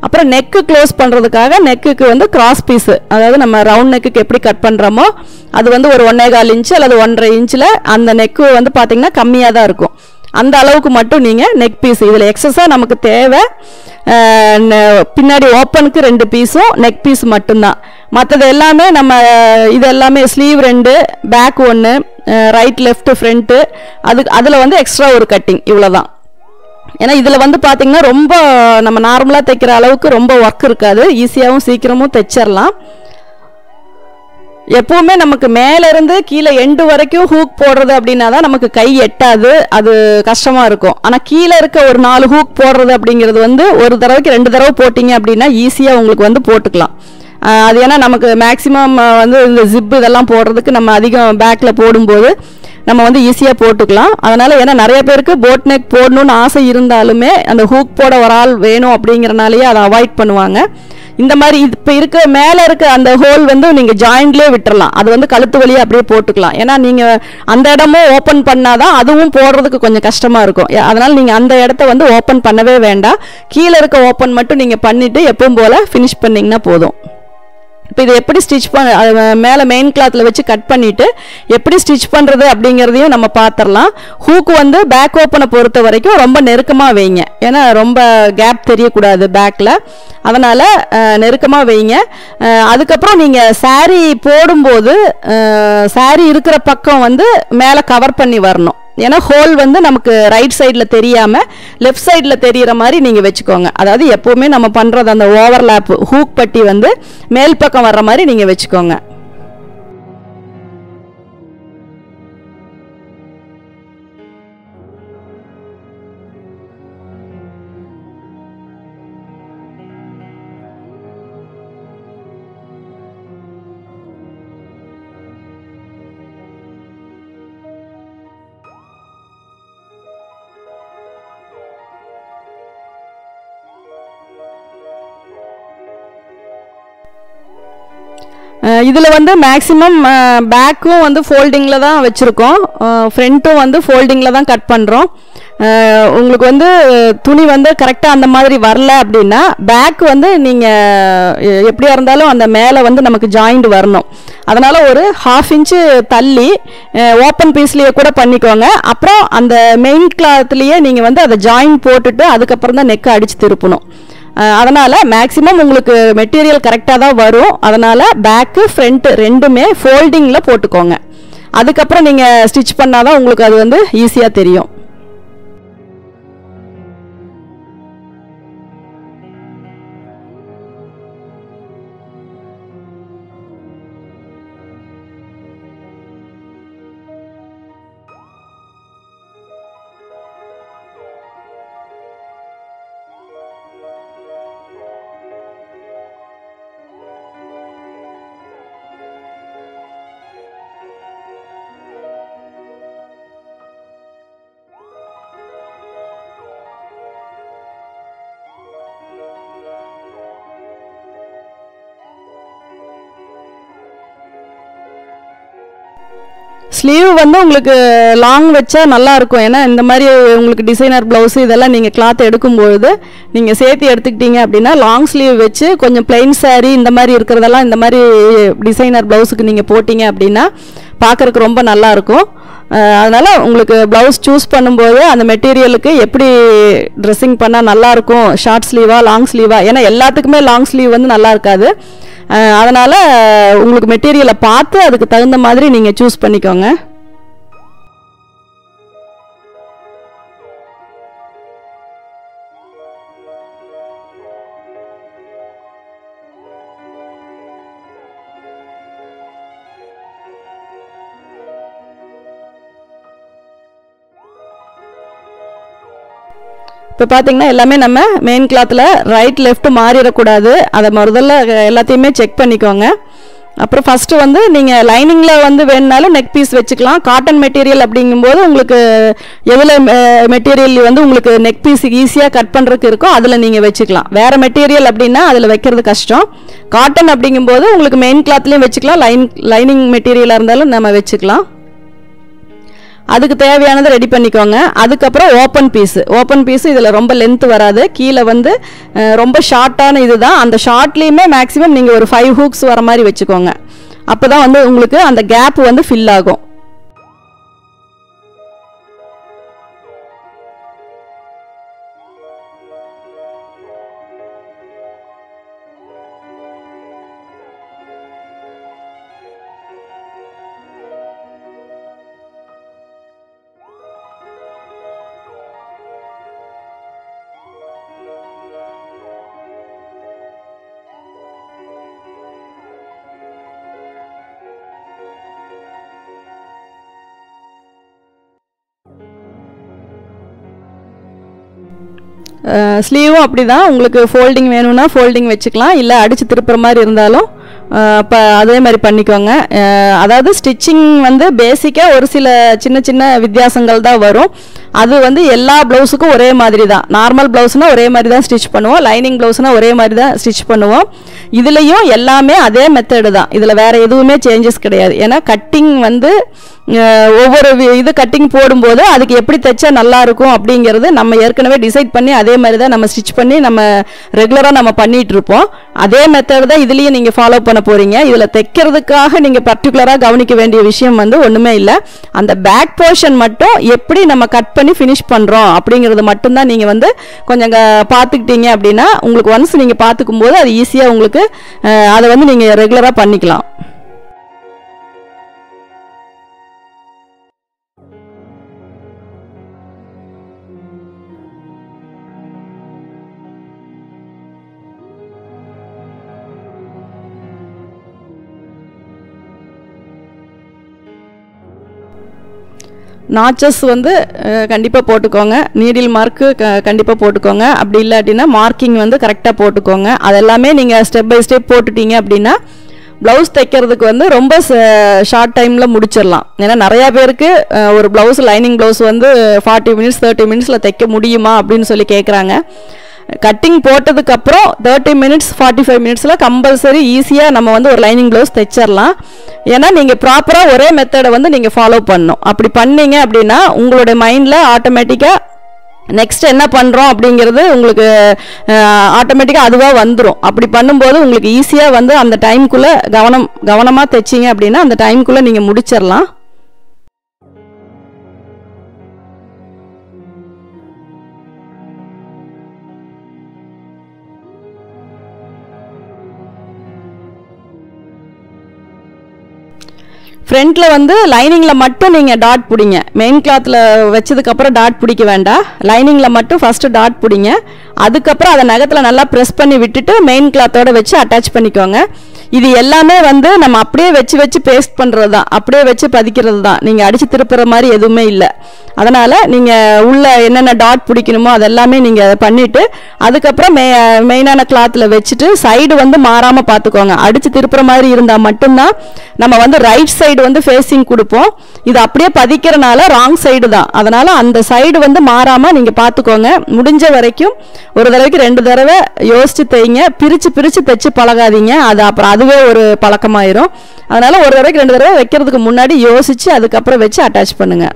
அப்புறம் நெக்கு க்ளோஸ் பண்ணுறதுக்காக நெக்குக்கு வந்து கிராஸ் பீஸு அதாவது நம்ம ரவுண்ட் நெக்குக்கு எப்படி கட் பண்ணுறோமோ அது வந்து ஒரு ஒன்றே கால் இன்ச்சு அல்லது ஒன்றரை இன்ச்சில் அந்த நெக்கு வந்து பார்த்தீங்கன்னா கம்மியாக தான் இருக்கும் அந்த அளவுக்கு மட்டும் நீங்கள் நெக் பீஸ் இதில் எக்ஸஸாக நமக்கு தேவை அஹ், ந- பின்னாடி ஓப்பனுக்கு ரெண்டு பீஸும் நெக் பீஸ் மட்டும்தான் மற்றது எல்லாமே நம்ம இது எல்லாமே ஸ்லீவ் ரெண்டு பேக் ஒன்று ரைட் லெஃப்ட் ஃப்ரண்ட்டு அதுக்கு அதில் வந்து எக்ஸ்ட்ரா ஒரு கட்டிங் இவ்வளோதான் ஏன்னா இதில் வந்து பார்த்தீங்கன்னா ரொம்ப நம்ம நார்மலாக தைக்கிற அளவுக்கு ரொம்ப ஒர்க் இருக்காது ஈஸியாகவும் சீக்கிரமும் தைச்சிடலாம் எப்பவுமே நமக்கு மேல இருந்து கீழே எண்டு வரைக்கும் ஹூக் போடுறது அப்படின்னா தான் நமக்கு கை எட்டாது அது கஷ்டமா இருக்கும் ஆனா கீழே இருக்க ஒரு நாலு ஹூக் போடுறது அப்படிங்கிறது வந்து ஒரு தடவைக்கு ரெண்டு தடவை போட்டீங்க அப்படின்னா ஈஸியா உங்களுக்கு வந்து போட்டுக்கலாம் ஆஹ் அது ஏன்னா நமக்கு மேக்சிமம் வந்து இந்த ஜிப் இதெல்லாம் போடுறதுக்கு நம்ம அதிகம் பேக்ல போடும்போது நம்ம வந்து ஈஸியாக போட்டுக்கலாம் அதனால ஏன்னா நிறைய பேருக்கு போட் நெக் போடணும்னு ஆசை இருந்தாலுமே அந்த ஹூக் போட ஒரு ஆள் வேணும் அப்படிங்கிறனாலேயே அதை அவாய்ட் பண்ணுவாங்க இந்த மாதிரி இப்போ இருக்க மேலே இருக்க அந்த ஹோல் வந்து நீங்கள் ஜாயிண்ட்லேயே விட்டுறலாம் அது வந்து கழுத்து வழியாக அப்படியே போட்டுக்கலாம் ஏன்னா நீங்கள் அந்த இடமும் ஓப்பன் பண்ணாதான் அதுவும் போடுறதுக்கு கொஞ்சம் கஷ்டமாக இருக்கும் ஏ- அதனால நீங்கள் அந்த இடத்த வந்து ஓப்பன் பண்ணவே வேண்டாம் கீழே இருக்க ஓப்பன் மட்டும் நீங்கள் பண்ணிவிட்டு எப்பவும் போல் ஃபினிஷ் பண்ணிங்கன்னா போதும் இப்போ இது எப்படி ஸ்டிச் பண்ண அது மேலே மெயின் கிளாத்தில் வச்சு கட் பண்ணிவிட்டு எப்படி ஸ்டிச் பண்ணுறது அப்படிங்கிறதையும் நம்ம பார்த்துடலாம் ஹூக்கு வந்து பேக் ஓப்பனை பொறுத்த வரைக்கும் ரொம்ப நெருக்கமாக வைங்க ஏன்னா ரொம்ப கேப் தெரியக்கூடாது பேக்கில் அதனால் நெருக்கமாக வைங்க அஹ், அதுக்கப்புறம் நீங்கள் saree போடும்போது saree இருக்கிற பக்கம் வந்து மேலே கவர் பண்ணி வரணும் ஏன்னா ஹோல் வந்து நமக்கு ரைட் சைடில் தெரியாமல் லெஃப்ட் சைடில் தெரியிற மாதிரி நீங்கள் வச்சுக்கோங்க அதாவது எப்போவுமே நம்ம பண்ணுறது அந்த ஓவர்லேப் ஹூக் பட்டி வந்து மேல் பக்கம் வர்ற மாதிரி நீங்கள் வச்சுக்கோங்க இதில் வந்து மேக்ஸிமம் பேக்கும் வந்து ஃபோல்டிங்கில் தான் வச்சுருக்கோம் ஃப்ரண்ட்டும் வந்து ஃபோல்டிங்கில் தான் கட் பண்ணுறோம் உங்களுக்கு வந்து துணி வந்து கரெக்டாக அந்த மாதிரி வரல அப்படின்னா பேக் வந்து நீங்கள் எப்படியா இருந்தாலும் அந்த மேலே வந்து நமக்கு ஜாயிண்ட் வரணும் அதனால் ஒரு ஹாஃப் இன்ச்சு தள்ளி ஓப்பன் பீஸ்லேயே கூட பண்ணிக்கோங்க அப்புறம் அந்த மெயின் கிளாத்லேயே நீங்கள் வந்து அதை ஜாயின் போட்டுட்டு அதுக்கப்புறம் தான் நெக்கை அடித்து திருப்பணும் அதனால் மேக்ஸிமம் உங்களுக்கு மெட்டீரியல் கரெக்டாக தான் வரும் அதனால் பேக்கு ஃப்ரண்ட்டு ரெண்டுமே ஃபோல்டிங்கில் போட்டுக்கோங்க அதுக்கப்புறம் நீங்கள் ஸ்டிச் பண்ணால் தான் உங்களுக்கு அது வந்து ஈஸியாக தெரியும் ஸ்லீவ் வந்து உங்களுக்கு லாங் வச்சா நல்லா இருக்கும் ஏன்னா இந்த மாதிரி உங்களுக்கு டிசைனர் ப்ளவுஸ் இதெல்லாம் நீங்கள் கிளாத் எடுக்கும்பொழுது நீங்கள் சேர்த்து எடுத்துக்கிட்டீங்க அப்படின்னா லாங் ஸ்லீவ் வச்சு கொஞ்சம் plain saree இந்த மாதிரி இருக்கிறதெல்லாம் இந்த மாதிரி டிசைனர் ப்ளவுஸுக்கு நீங்கள் போட்டிங்க அப்படின்னா பார்க்கறதுக்கு ரொம்ப நல்லா இருக்கும் அஹ் அதனால உங்களுக்கு ப்ளவுஸ் சூஸ் பண்ணும்போது அந்த மெட்டீரியலுக்கு எப்படி ட்ரெஸ்ஸிங் பண்ணால் நல்லா இருக்கும் ஷார்ட் ஸ்லீவா லாங் ஸ்லீவா ஏன்னா எல்லாத்துக்குமே லாங் ஸ்லீவ் வந்து நல்லா இருக்காது அஹ் அதனால உங்களுக்கு மெட்டீரியலை பார்த்து அதுக்கு தகுந்த மாதிரி நீங்கள் சூஸ் பண்ணிக்கோங்க இப்போ பார்த்தீங்கன்னா எல்லாமே நம்ம மெயின் கிளாத்தில் ரைட் லெஃப்ட் மாறிடக்கூடாது அதை முதல்ல எல்லாத்தையுமே செக் பண்ணிக்கோங்க அப்புறம் ஃபஸ்ட்டு வந்து நீங்கள் லைனிங்கில் வந்து வேணுனாலும் நெக் பீஸ் வச்சுக்கலாம் காட்டன் மெட்டீரியல் அப்படிங்கும்போது உங்களுக்கு எதில் மெட்டீரியல் வந்து உங்களுக்கு நெக் பீஸ் ஈஸியாக கட் பண்ணுறதுக்கு இருக்கோ அதில் நீங்கள் வச்சுக்கலாம் வேறு மெட்டீரியல் அப்படின்னா அதில் வைக்கிறது கஷ்டம் காட்டன் அப்படிங்கும்போது உங்களுக்கு மெயின் கிளாத்லேயும் வச்சுக்கலாம் லைன் லைனிங் மெட்டீரியலாக இருந்தாலும் நம்ம வச்சுக்கலாம் அதுக்கு தேவையானதை ரெடி பண்ணிக்கோங்க அதுக்கப்புறம் ஓப்பன் பீஸ் ஓப்பன் பீஸ் இதில் ரொம்ப லென்த் வராது கீழே வந்து அஹ், ரொம்ப ஷார்ட்டான இதுதான் அந்த ஷார்ட்லேயுமே மேக்ஸிமம் நீங்கள் ஒரு ஃபைவ் ஹூக்ஸ் வர மாதிரி வச்சுக்கோங்க அப்போ தான் வந்து உங்களுக்கு அந்த கேப் வந்து ஃபில் ஆகும் ஸ்லீவும் அப்படி தான் உங்களுக்கு ஃபோல்டிங் வேணும்னா ஃபோல்டிங் வச்சுக்கலாம் இல்லை அடித்து திருப்புற மாதிரி இருந்தாலும் இப்போ அதே மாதிரி பண்ணிக்கோங்க அஹ், அதாவது ஸ்டிச்சிங் வந்து பேசிக்காக ஒரு சில சின்ன சின்ன வித்தியாசங்கள் தான் வரும் அது வந்து எல்லா ப்ளவுஸுக்கும் ஒரே மாதிரி தான் நார்மல் ப்ளவுஸ்னால் ஒரே மாதிரி தான் ஸ்டிச் பண்ணுவோம் லைனிங் ப்ளவுஸ்னால் ஒரே மாதிரி தான் ஸ்டிச் பண்ணுவோம் இதுலேயும் எல்லாமே அதே மெத்தடு தான் இதில் வேறு எதுவுமே சேஞ்சஸ் கிடையாது ஏன்னா கட்டிங் வந்து அஹ், ஒவ்வொரு வி- இது கட்டிங் போடும்போது அதுக்கு எப்படி தைச்சா நல்லா இருக்கும் அப்படிங்கிறது நம்ம ஏற்கனவே டிசைட் பண்ணி அதே மாதிரி தான் நம்ம ஸ்டிச் பண்ணி நம்ம ரெகுலராக நம்ம பண்ணிட்டு இருப்போம் அதே மெத்தட் தான் இதுலேயும் நீங்கள் ஃபாலோ பண்ண போறீங்க இதில் தைக்கிறதுக்காக நீங்கள் பர்டிகுலராக கவனிக்க வேண்டிய விஷயம் வந்து ஒன்றுமே இல்லை அந்த பேக் போர்ஷன் மட்டும் எப்படி நம்ம கட் பண்ணி ஃபினிஷ் பண்ணுறோம் அப்படிங்கிறது மட்டும்தான் நீங்கள் வந்து கொஞ்சம் க- பார்த்துக்கிட்டீங்க அப்படின்னா உங்களுக்கு ஒன்ஸ் நீங்கள் பார்த்துக்கும் போது அது ஈஸியாக உங்களுக்கு அஹ், அதை வந்து நீங்கள் ரெகுலராக பண்ணிக்கலாம் நாச்சஸ் வந்து கண்டிப்பாக போட்டுக்கோங்க நீடில் மார்க்கு க கண்டிப்பாக போட்டுக்கோங்க அப்படி இல்லாட்டினா மார்க்கிங் வந்து கரெக்டாக போட்டுக்கோங்க அதெல்லாமே நீங்கள் ஸ்டெப் பை ஸ்டெப் போட்டுட்டீங்க அப்படின்னா ப்ளவுஸ் தைக்கிறதுக்கு வந்து ரொம்ப ஷார்ட் டைமில் முடிச்சிடலாம் ஏன்னா நிறையா பேருக்கு அஹ், ஒரு ப்ளவுஸ் லைனிங் ப்ளவுஸ் வந்து ஃபார்ட்டி மினிட்ஸ் தேர்ட்டி மினிட்ஸில் தைக்க முடியுமா அப்படின்னு சொல்லி கேட்குறாங்க கட்டிங் போட்டதுக்கு அப்புறம் தேர்ட்டி மினிட்ஸ் ஃபார்ட்டி ஃபைவ் மினிட்ஸில் கம்பல்சரி ஈஸியாக நம்ம வந்து ஒரு லைனிங் ப்ளவுஸ் தைச்சிடலாம் ஏன்னா நீங்கள் ப்ராப்பராக ஒரே மெத்தடை வந்து நீங்கள் ஃபாலோ பண்ணணும் அப்படி பண்ணீங்க அப்படின்னா உங்களுடைய மைண்டில் ஆட்டோமேட்டிக்காக நெக்ஸ்ட் என்ன பண்ணுறோம் அப்படிங்கிறது உங்களுக்கு ஆட்டோமேட்டிக்காக அதுவாக வந்துடும் அப்படி பண்ணும்போது உங்களுக்கு ஈஸியாக வந்து அந்த டைம்குள்ளே கவனம் கவனமாக தைச்சிங்க அப்படின்னா அந்த டைம்குள்ளே நீங்கள் முடிச்சிடலாம் ஃப்ரண்ட்டில் வந்து லைனிங்கில் மட்டும் நீங்கள் டாட் பிடிங்க மெயின் கிளாத்தில் வச்சதுக்கப்புறம் டாட் பிடிக்க வேண்டாம் லைனிங்கில் மட்டும் ஃபஸ்ட்டு டாட் பிடிங்க அதுக்கப்புறம் அதை நகத்தில் நல்லா ப்ரெஸ் பண்ணி விட்டுட்டு மெயின் கிளாத்தோட வச்சு அட்டாச் பண்ணிக்கோங்க இது எல்லாமே வந்து நம்ம அப்படியே வச்சு வச்சு பேஸ்ட் பண்ணுறது தான் அப்படியே வச்சு பதிக்கிறது தான் நீங்கள் அடித்து திருப்புற மாதிரி எதுவுமே இல்லை அதனால் நீங்கள் உள்ள என்னென்ன டாட் பிடிக்கணுமோ அதெல்லாமே நீங்கள் பண்ணிவிட்டு அதுக்கப்புறம் மெ மெயினான கிளாத்தில் வச்சுட்டு சைடு வந்து மாறாமல் பார்த்துக்கோங்க அடித்து திருப்புற மாதிரி இருந்தால் மட்டும்தான் நம்ம வந்து ரைட் சைடு வந்து ஃபேஸிங் கொடுப்போம் இது அப்படியே பதிக்கிறனால ராங் சைடு தான் அதனால் அந்த சைடு வந்து மாறாமல் நீங்கள் பார்த்துக்கோங்க முடிஞ்ச வரைக்கும் ஒரு தடவைக்கு ரெண்டு தடவை யோசிச்சு தைங்க பிரித்து பிரித்து தைச்சு பழகாதீங்க அது அப்புறம் அதுவே ஒரு பழக்கமாயிரும் அதனால் ஒரு தடவைக்கு ரெண்டு தடவை வைக்கிறதுக்கு முன்னாடி யோசித்து அதுக்கப்புறம் வச்சு அட்டாச் பண்ணுங்கள்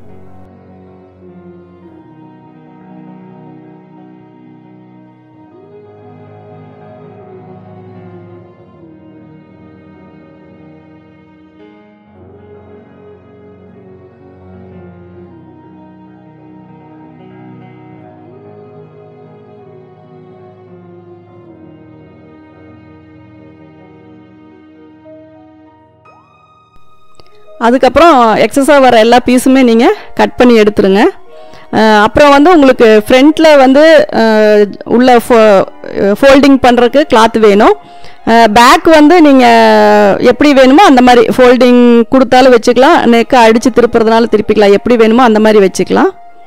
அதுக்கப்புறம் எக்ஸஸாக வர எல்லா பீஸுமே நீங்கள் கட் பண்ணி எடுத்துருங்க அஹ் அப்புறம் வந்து உங்களுக்கு ஃப்ரண்ட்டில் வந்து அஹ், உள்ள ஃபோ ஃபோல்டிங் பண்ணுறதுக்கு கிளாத் வேணும் பேக் வந்து நீங்கள் எப்படி வேணுமோ அந்த மாதிரி ஃபோல்டிங் கொடுத்தாலும் வச்சுக்கலாம் நெக்கை அடித்து திருப்புறதுனால திருப்பிக்கலாம் எப்படி வேணுமோ அந்த மாதிரி வச்சுக்கலாம்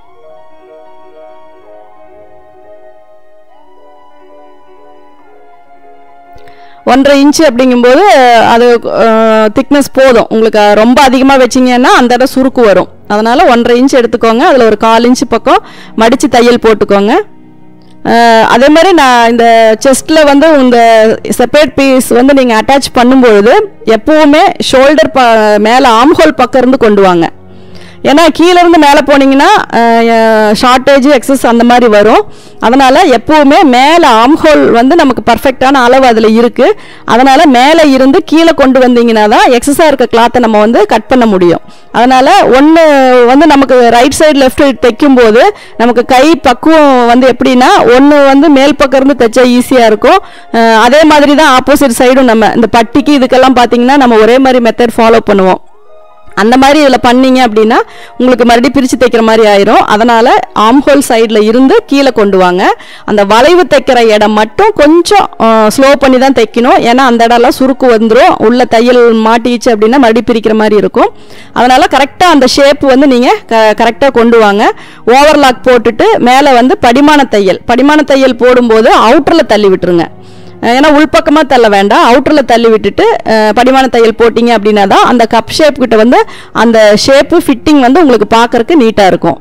ஒன்றரை இன்ச்சு அப்படிங்கும்போது அது திக்னஸ் போதும் உங்களுக்கு ரொம்ப அதிகமாக வச்சிங்கன்னா அந்த இடம் சுருக்கு வரும் அதனால் ஒன்றரை இன்ச் எடுத்துக்கோங்க அதில் ஒரு கால் இன்ச்சு பக்கம் மடித்து தையல் போட்டுக்கோங்க அஹ், அதே மாதிரி நான் இந்த செஸ்ட்டில் வந்து இந்த செப்பரேட் பீஸ் வந்து நீங்கள் அட்டாச் பண்ணும்பொழுது எப்போவுமே ஷோல்டர் ப மேலே ஆம்ஹோல் பக்கம் இருந்து கொண்டு வாங்க ஏன்னா கீழே இருந்து மேலே போனீங்கன்னா ஷார்ட்டேஜ் எக்ஸஸ் அந்த மாதிரி வரும் அதனால் எப்போவுமே மேலே ஆம்ஹோல் வந்து நமக்கு பர்ஃபெக்டான அளவு அதில் இருக்குது அதனால் மேலே இருந்து கீழே கொண்டு வந்தீங்கன்னா தான் எக்ஸஸாக இருக்க கிளாத்தை நம்ம வந்து கட் பண்ண முடியும் அதனால் ஒன்று வந்து நமக்கு ரைட் சைடு லெஃப்ட் சைடு தைக்கும்போது நமக்கு கை பக்குவம் வந்து எப்படின்னா ஒன்று வந்து மேல் பக்கம் இருந்து தைச்சா ஈஸியாக இருக்கும் அஹ் அதே மாதிரி தான் ஆப்போசிட் சைடும் நம்ம இந்த பட்டிக்கு இதுக்கெல்லாம் பார்த்தீங்கன்னா நம்ம ஒரே மாதிரி மெத்தட் ஃபாலோ பண்ணுவோம் அந்த மாதிரி இதில் பண்ணீங்க அப்படின்னா உங்களுக்கு மறுபடியும் பிரித்து தைக்கிற மாதிரி ஆயிரும் அதனால் ஆம்ஹோல் சைடில் இருந்து கீழே கொண்டு வாங்க அந்த வளைவு தைக்கிற இடம் மட்டும் கொஞ்சம் ஸ்லோ பண்ணி தான் தைக்கணும் ஏன்னா அந்த இடம்லாம் சுருக்கு வந்துடும் உள்ள தையல் மாட்டிச்சு அப்படின்னா மறுபடியும் பிரிக்கிற மாதிரி இருக்கும் அதனால் கரெக்டாக அந்த ஷேப் வந்து நீங்கள் க கரெக்டாக கொண்டு வாங்க ஓவர்லாக் போட்டுட்டு மேலே வந்து படிமான தையல் படிமான தையல் போடும்போது அவுட்டரில் தள்ளி விட்டுருங்க ஏன்னா உள்பக்கமாக தள்ள வேண்டாம் அவுட்டரில் தள்ளி விட்டுட்டு அஹ், படிமான தையல் போட்டிங்க அப்படின்னா தான் அந்த கப் ஷேப் கிட்ட வந்து அந்த ஷேப்பு ஃபிட்டிங் வந்து உங்களுக்கு பார்க்கறக்கு நீட்டாக இருக்கும்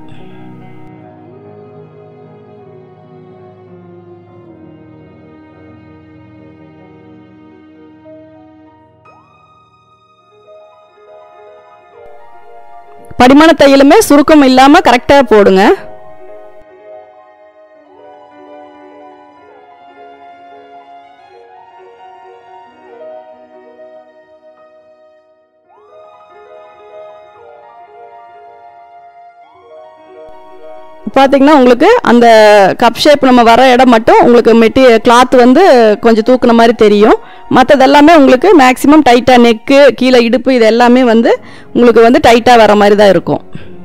படிமான தையலுமே சுருக்கம் இல்லாமல் கரெக்டாக போடுங்க பார்த்தீங்கன்னா உங்களுக்கு அந்த கப் ஷேப் நம்ம வர இடம் மட்டும் உங்களுக்கு மெட்டி கிளாத் வந்து கொஞ்சம் தூக்குன மாதிரி தெரியும் மற்றது எல்லாமே உங்களுக்கு மேக்ஸிமம் டைட்டாக நெக்கு கீழே இடுப்பு இது எல்லாமே வந்து உங்களுக்கு வந்து டைட்டாக வர மாதிரி தான் இருக்கும்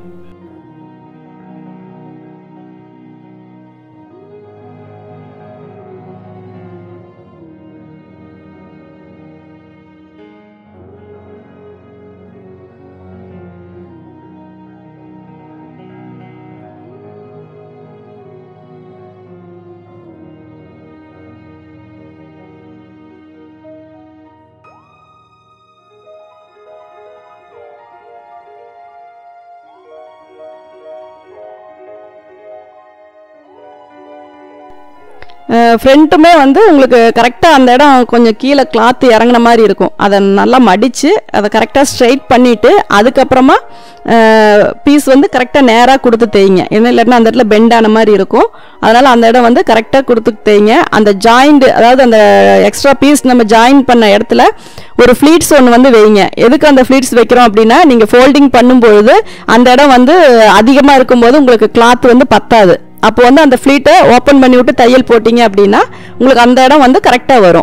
ஃப்ரண்ட்டுமே வந்து உங்களுக்கு கரெக்டாக அந்த இடம் கொஞ்சம் கீழே கிளாத் இறங்குன மாதிரி இருக்கும் அதை நல்லா மடித்து அதை கரெக்டாக ஸ்ட்ரைட் பண்ணிவிட்டு அதுக்கப்புறமா பீஸ் வந்து கரெக்டாக நேராக கொடுத்து தேய்ங்க ஏன்னா இல்லாட்டினா அந்த இடத்துல பெண்டான மாதிரி இருக்கும் அதனால் அந்த இடம் வந்து கரெக்டாக கொடுத்து தேய்ங்க அந்த ஜாயிண்ட் அதாவது அந்த எக்ஸ்ட்ரா பீஸ் நம்ம ஜாயின் பண்ண இடத்துல ஒரு ஃப்ளீட்ஸ் ஒன்று வந்து வைங்க எதுக்கு அந்த ஃப்ளீட்ஸ் வைக்கிறோம் அப்படின்னா நீங்கள் ஃபோல்டிங் பண்ணும்பொழுது அந்த இடம் வந்து அதிகமாக இருக்கும்போது உங்களுக்கு கிளாத் வந்து பத்தாது அப்போ வந்து அந்த ஃப்ளீட்டை ஓப்பன் பண்ணி விட்டு தையல் போட்டிங்க அப்படின்னா உங்களுக்கு அந்த இடம் வந்து கரெக்டாக வரும்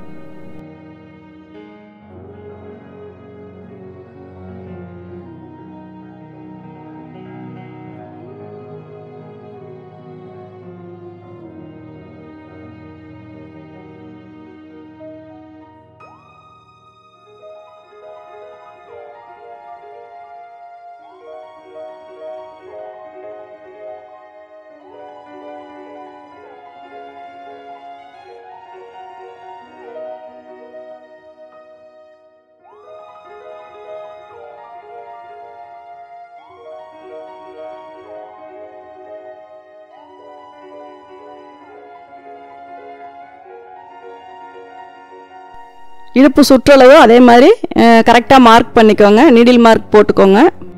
இடுப்பு சுற்றளவு அதே மாதிரி கரெக்டாக மார்க் பண்ணிக்கோங்க நீடில் மார்க் போட்டுக்கோங்க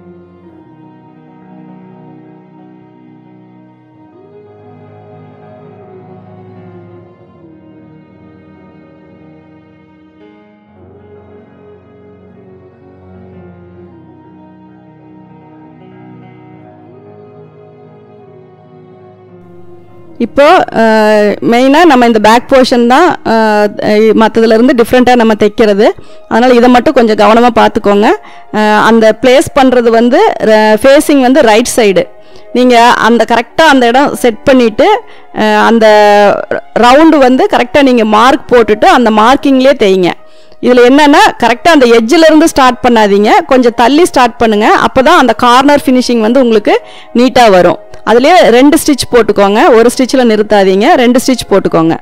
இப்போ மெயினாக நம்ம இந்த பேக் போர்ஷன் தான் மற்றதுலேருந்து டிஃப்ரெண்ட்டாக நம்ம தைக்கிறது அதனால் இதை மட்டும் கொஞ்சம் கவனமாக பார்த்துக்கோங்க அஹ், அந்த ப்ளேஸ் பண்ணுறது வந்து ஃபேஸிங் வந்து ரைட் சைடு நீங்கள் அந்த கரெக்டாக அந்த இடம் செட் பண்ணிவிட்டு அந்த ரவுண்டு வந்து கரெக்டாக நீங்கள் மார்க் போட்டுட்டு அந்த மார்க்கிங்லேயே தேய்ங்க இதில் என்னென்னா கரெக்டாக அந்த எட்ஜில் இருந்து ஸ்டார்ட் பண்ணாதீங்க கொஞ்சம் தள்ளி ஸ்டார்ட் பண்ணுங்க அப்போ தான் அந்த கார்னர் ஃபினிஷிங் வந்து உங்களுக்கு நீட்டாக வரும் அதுலேயே ரெண்டு ஸ்டிச் போட்டுக்கோங்க ஒரு ஸ்டிச்சில் நிறுத்தாதீங்க ரெண்டு ஸ்டிச் போட்டுக்கோங்க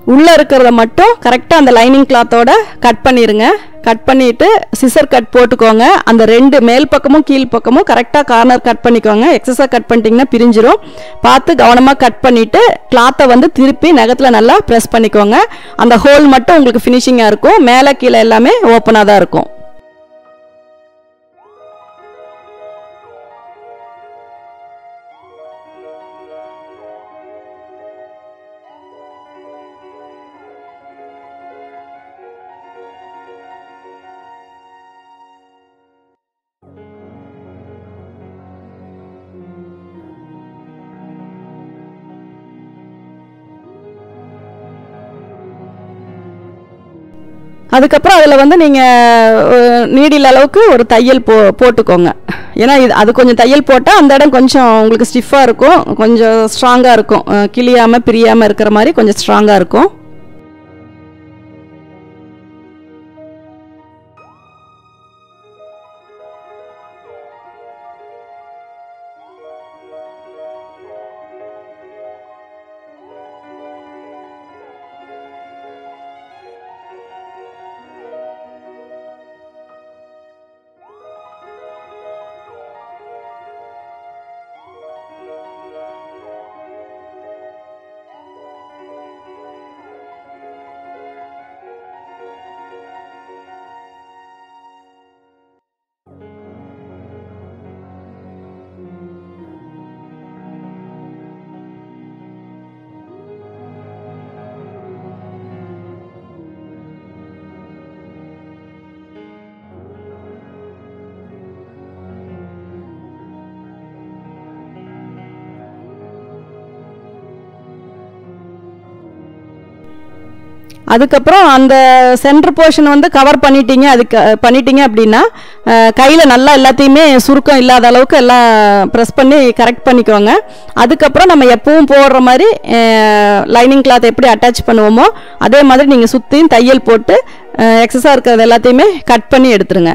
உள்ளே இருக்கிறத மட்டும் கரெக்டாக அந்த லைனிங் கிளாத்தோட கட் பண்ணிடுங்க கட் பண்ணிவிட்டு சிசர் கட் போட்டுக்கோங்க அந்த ரெண்டு மேல் பக்கமும் கீழ் பக்கமும் கரெக்டாக கார்னர் கட் பண்ணிக்கோங்க எக்ஸஸாக கட் பண்ணிட்டீங்கன்னா பிரிஞ்சிரும் பார்த்து கவனமாக கட் பண்ணிவிட்டு கிளாத்தை வந்து திருப்பி நகத்தில் நல்லா ப்ரெஸ் பண்ணிக்கோங்க அந்த ஹோல் மட்டும் உங்களுக்கு ஃபினிஷிங்காக இருக்கும் மேலே கீழே எல்லாமே ஓப்பனாக தான் இருக்கும் அதுக்கப்புறம் அதில் வந்து நீங்கள் நீடில் அளவுக்கு ஒரு தையல் போ போட்டுக்கோங்க ஏன்னா இது அது கொஞ்சம் தையல் போட்டால் அந்த இடம் கொஞ்சம் உங்களுக்கு ஸ்டிஃபாக இருக்கும் கொஞ்சம் ஸ்ட்ராங்காக இருக்கும் அஹ் கிழியாம பிரியாமல் இருக்கிற மாதிரி கொஞ்சம் ஸ்ட்ராங்காக இருக்கும் அதுக்கப்புறம் அந்த சென்டர் போர்ஷன் வந்து கவர் பண்ணிட்டீங்க அதுக்கு பண்ணிட்டீங்க அப்படின்னா கையில் நல்லா எல்லாத்தையுமே சுருக்கம் இல்லாத அளவுக்கு எல்லாம் ப்ரெஸ் பண்ணி கரெக்ட் பண்ணிக்கோங்க அதுக்கப்புறம் நம்ம எப்பவும் போடுற மாதிரி லைனிங் கிளாத் எப்படி அட்டாச் பண்ணுவோமோ அதே மாதிரி நீங்கள் சுற்றியும் தையல் போட்டு எக்ஸஸாக இருக்கிறது எல்லாத்தையுமே கட் பண்ணி எடுத்துருங்க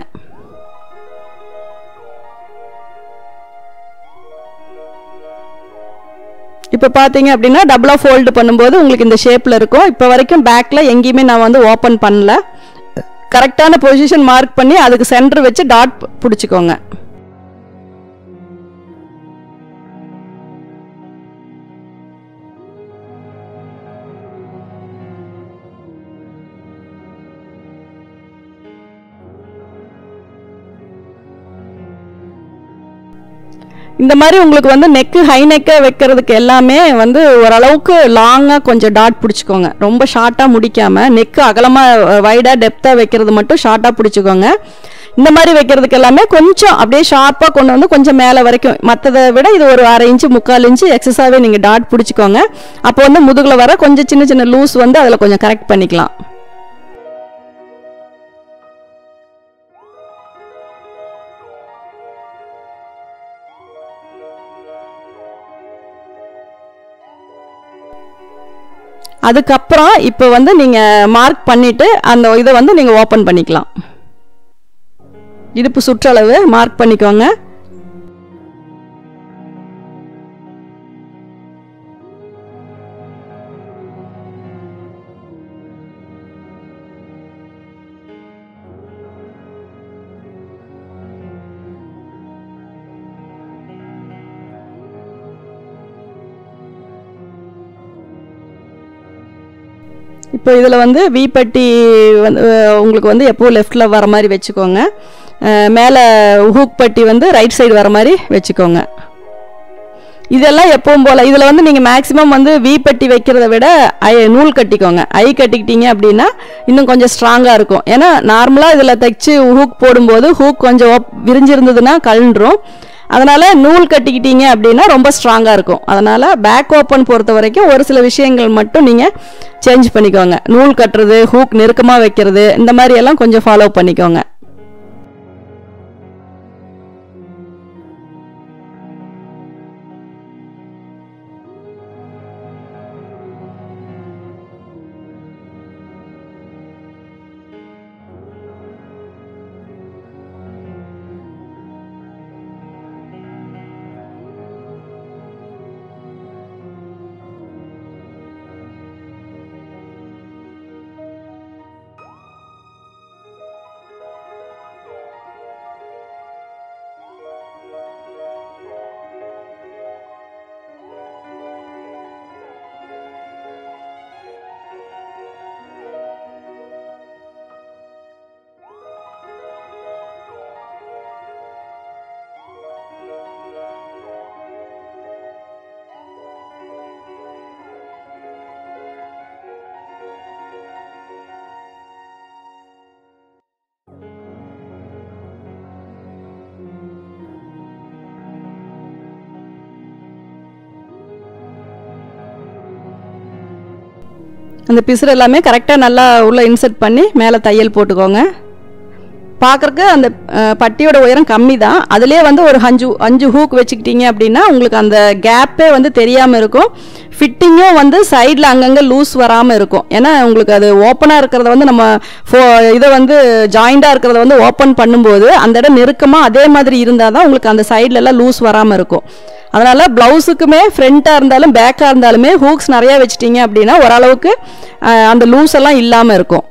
இப்போ பார்த்தீங்க அப்படின்னா டபுளாக ஃபோல்டு பண்ணும்போது உங்களுக்கு இந்த ஷேப்பில் இருக்கும் இப்போ வரைக்கும் பேக்கில் எங்கேயுமே நான் வந்து ஓப்பன் பண்ணல கரெக்டான பொசிஷன் மார்க் பண்ணி அதுக்கு சென்டர் வச்சு டாட் பிடிச்சிக்கோங்க இந்த மாதிரி உங்களுக்கு வந்து நெக்கு ஹை நெக்கை வைக்கிறதுக்கு எல்லாமே வந்து ஓரளவுக்கு லாங்காக கொஞ்சம் டாட் பிடிச்சிக்கோங்க ரொம்ப ஷார்ட்டாக முடிக்காமல் நெக்கு அகலமாக வைடாக டெப்த்தாக வைக்கிறது மட்டும் ஷார்ட்டாக பிடிச்சிக்கோங்க இந்த மாதிரி வைக்கிறதுக்கு எல்லாமே கொஞ்சம் அப்படியே ஷார்ப்பாக கொண்டு வந்து கொஞ்சம் மேலே வரைக்கும் மற்றதை விட இது ஒரு அரை இன்ச்சு முக்கால் இன்ச்சு எக்ஸஸாகவே நீங்கள் டாட் பிடிச்சிக்கோங்க அப்போ வந்து முதுகில் வர கொஞ்சம் சின்ன சின்ன லூஸ் வந்து அதில் கொஞ்சம் கரெக்ட் பண்ணிக்கலாம் அதுக்கப்புறம் இப்போ வந்து நீங்கள் மார்க் பண்ணிவிட்டு அந்த இதை வந்து நீங்கள் ஓப்பன் பண்ணிக்கலாம் இடுப்பு சுற்றளவு மார்க் பண்ணிக்கோங்க இப்போ இதில் வந்து வி பட்டி வந்து அஹ், உங்களுக்கு வந்து எப்போவும் லெஃப்டில் வர மாதிரி வச்சுக்கோங்க அஹ், மேலே ஹூக் பட்டி வந்து ரைட் சைடு வர மாதிரி வச்சுக்கோங்க இதெல்லாம் எப்பவும் போல் இதில் வந்து நீங்கள் மேக்ஸிமம் வந்து வி பட்டி வைக்கிறத விட ஐ நூல் கட்டிக்கோங்க ஐ கட்டிக்கிட்டீங்க அப்படின்னா இன்னும் கொஞ்சம் ஸ்ட்ராங்காக இருக்கும் ஏன்னா நார்மலாக இதில் தைச்சு ஹூக் போடும்போது ஹூக் கொஞ்சம் op- விரிஞ்சிருந்ததுன்னா கழன்றும் அதனால் நூல் கட்டிக்கிட்டீங்க அப்படின்னா ரொம்ப ஸ்ட்ராங்காக இருக்கும் அதனால் பேக் ஓப்பன் பொறுத்த வரைக்கும் ஒரு சில விஷயங்கள் மட்டும் நீங்கள் சேஞ்ச் பண்ணிக்கோங்க நூல் கட்டுறது ஹூக் நெருக்கமாக வைக்கிறது இந்த மாதிரி எல்லாம் கொஞ்சம் ஃபாலோ பண்ணிக்கோங்க அந்த பிசுறு எல்லாமே கரெக்டாக நல்லா உள்ளே இன்சர்ட் பண்ணி மேலே தையல் போட்டுக்கோங்க பார்க்குறக்கு அந்த அஹ், பட்டியோட உயரம் கம்மி தான் அதுலேயே வந்து ஒரு அஞ்சு அஞ்சு ஹூக் வச்சுக்கிட்டீங்க அப்படின்னா உங்களுக்கு அந்த கேப்பே வந்து தெரியாமல் இருக்கும் ஃபிட்டிங்கும் வந்து சைடில் அங்கங்கே லூஸ் வராமல் இருக்கும் ஏன்னா உங்களுக்கு அது ஓப்பனாக இருக்கிறத வந்து நம்ம ஃபோ இதை வந்து ஜாயிண்டாக இருக்கிறத வந்து ஓப்பன் பண்ணும்போது அந்த இடம் நெருக்கமாக அதே மாதிரி இருந்தால் தான் உங்களுக்கு அந்த சைடுல எல்லாம் லூஸ் வராமல் இருக்கும் அதனால் ப்ளவுஸுக்குமே ஃப்ரண்ட்டாக இருந்தாலும் பேக்காக இருந்தாலுமே ஹூக்ஸ் நிறையா வச்சிட்டீங்க அப்படின்னா ஓரளவுக்கு அஹ், அந்த லூஸ் எல்லாம் இல்லாமல் இருக்கும்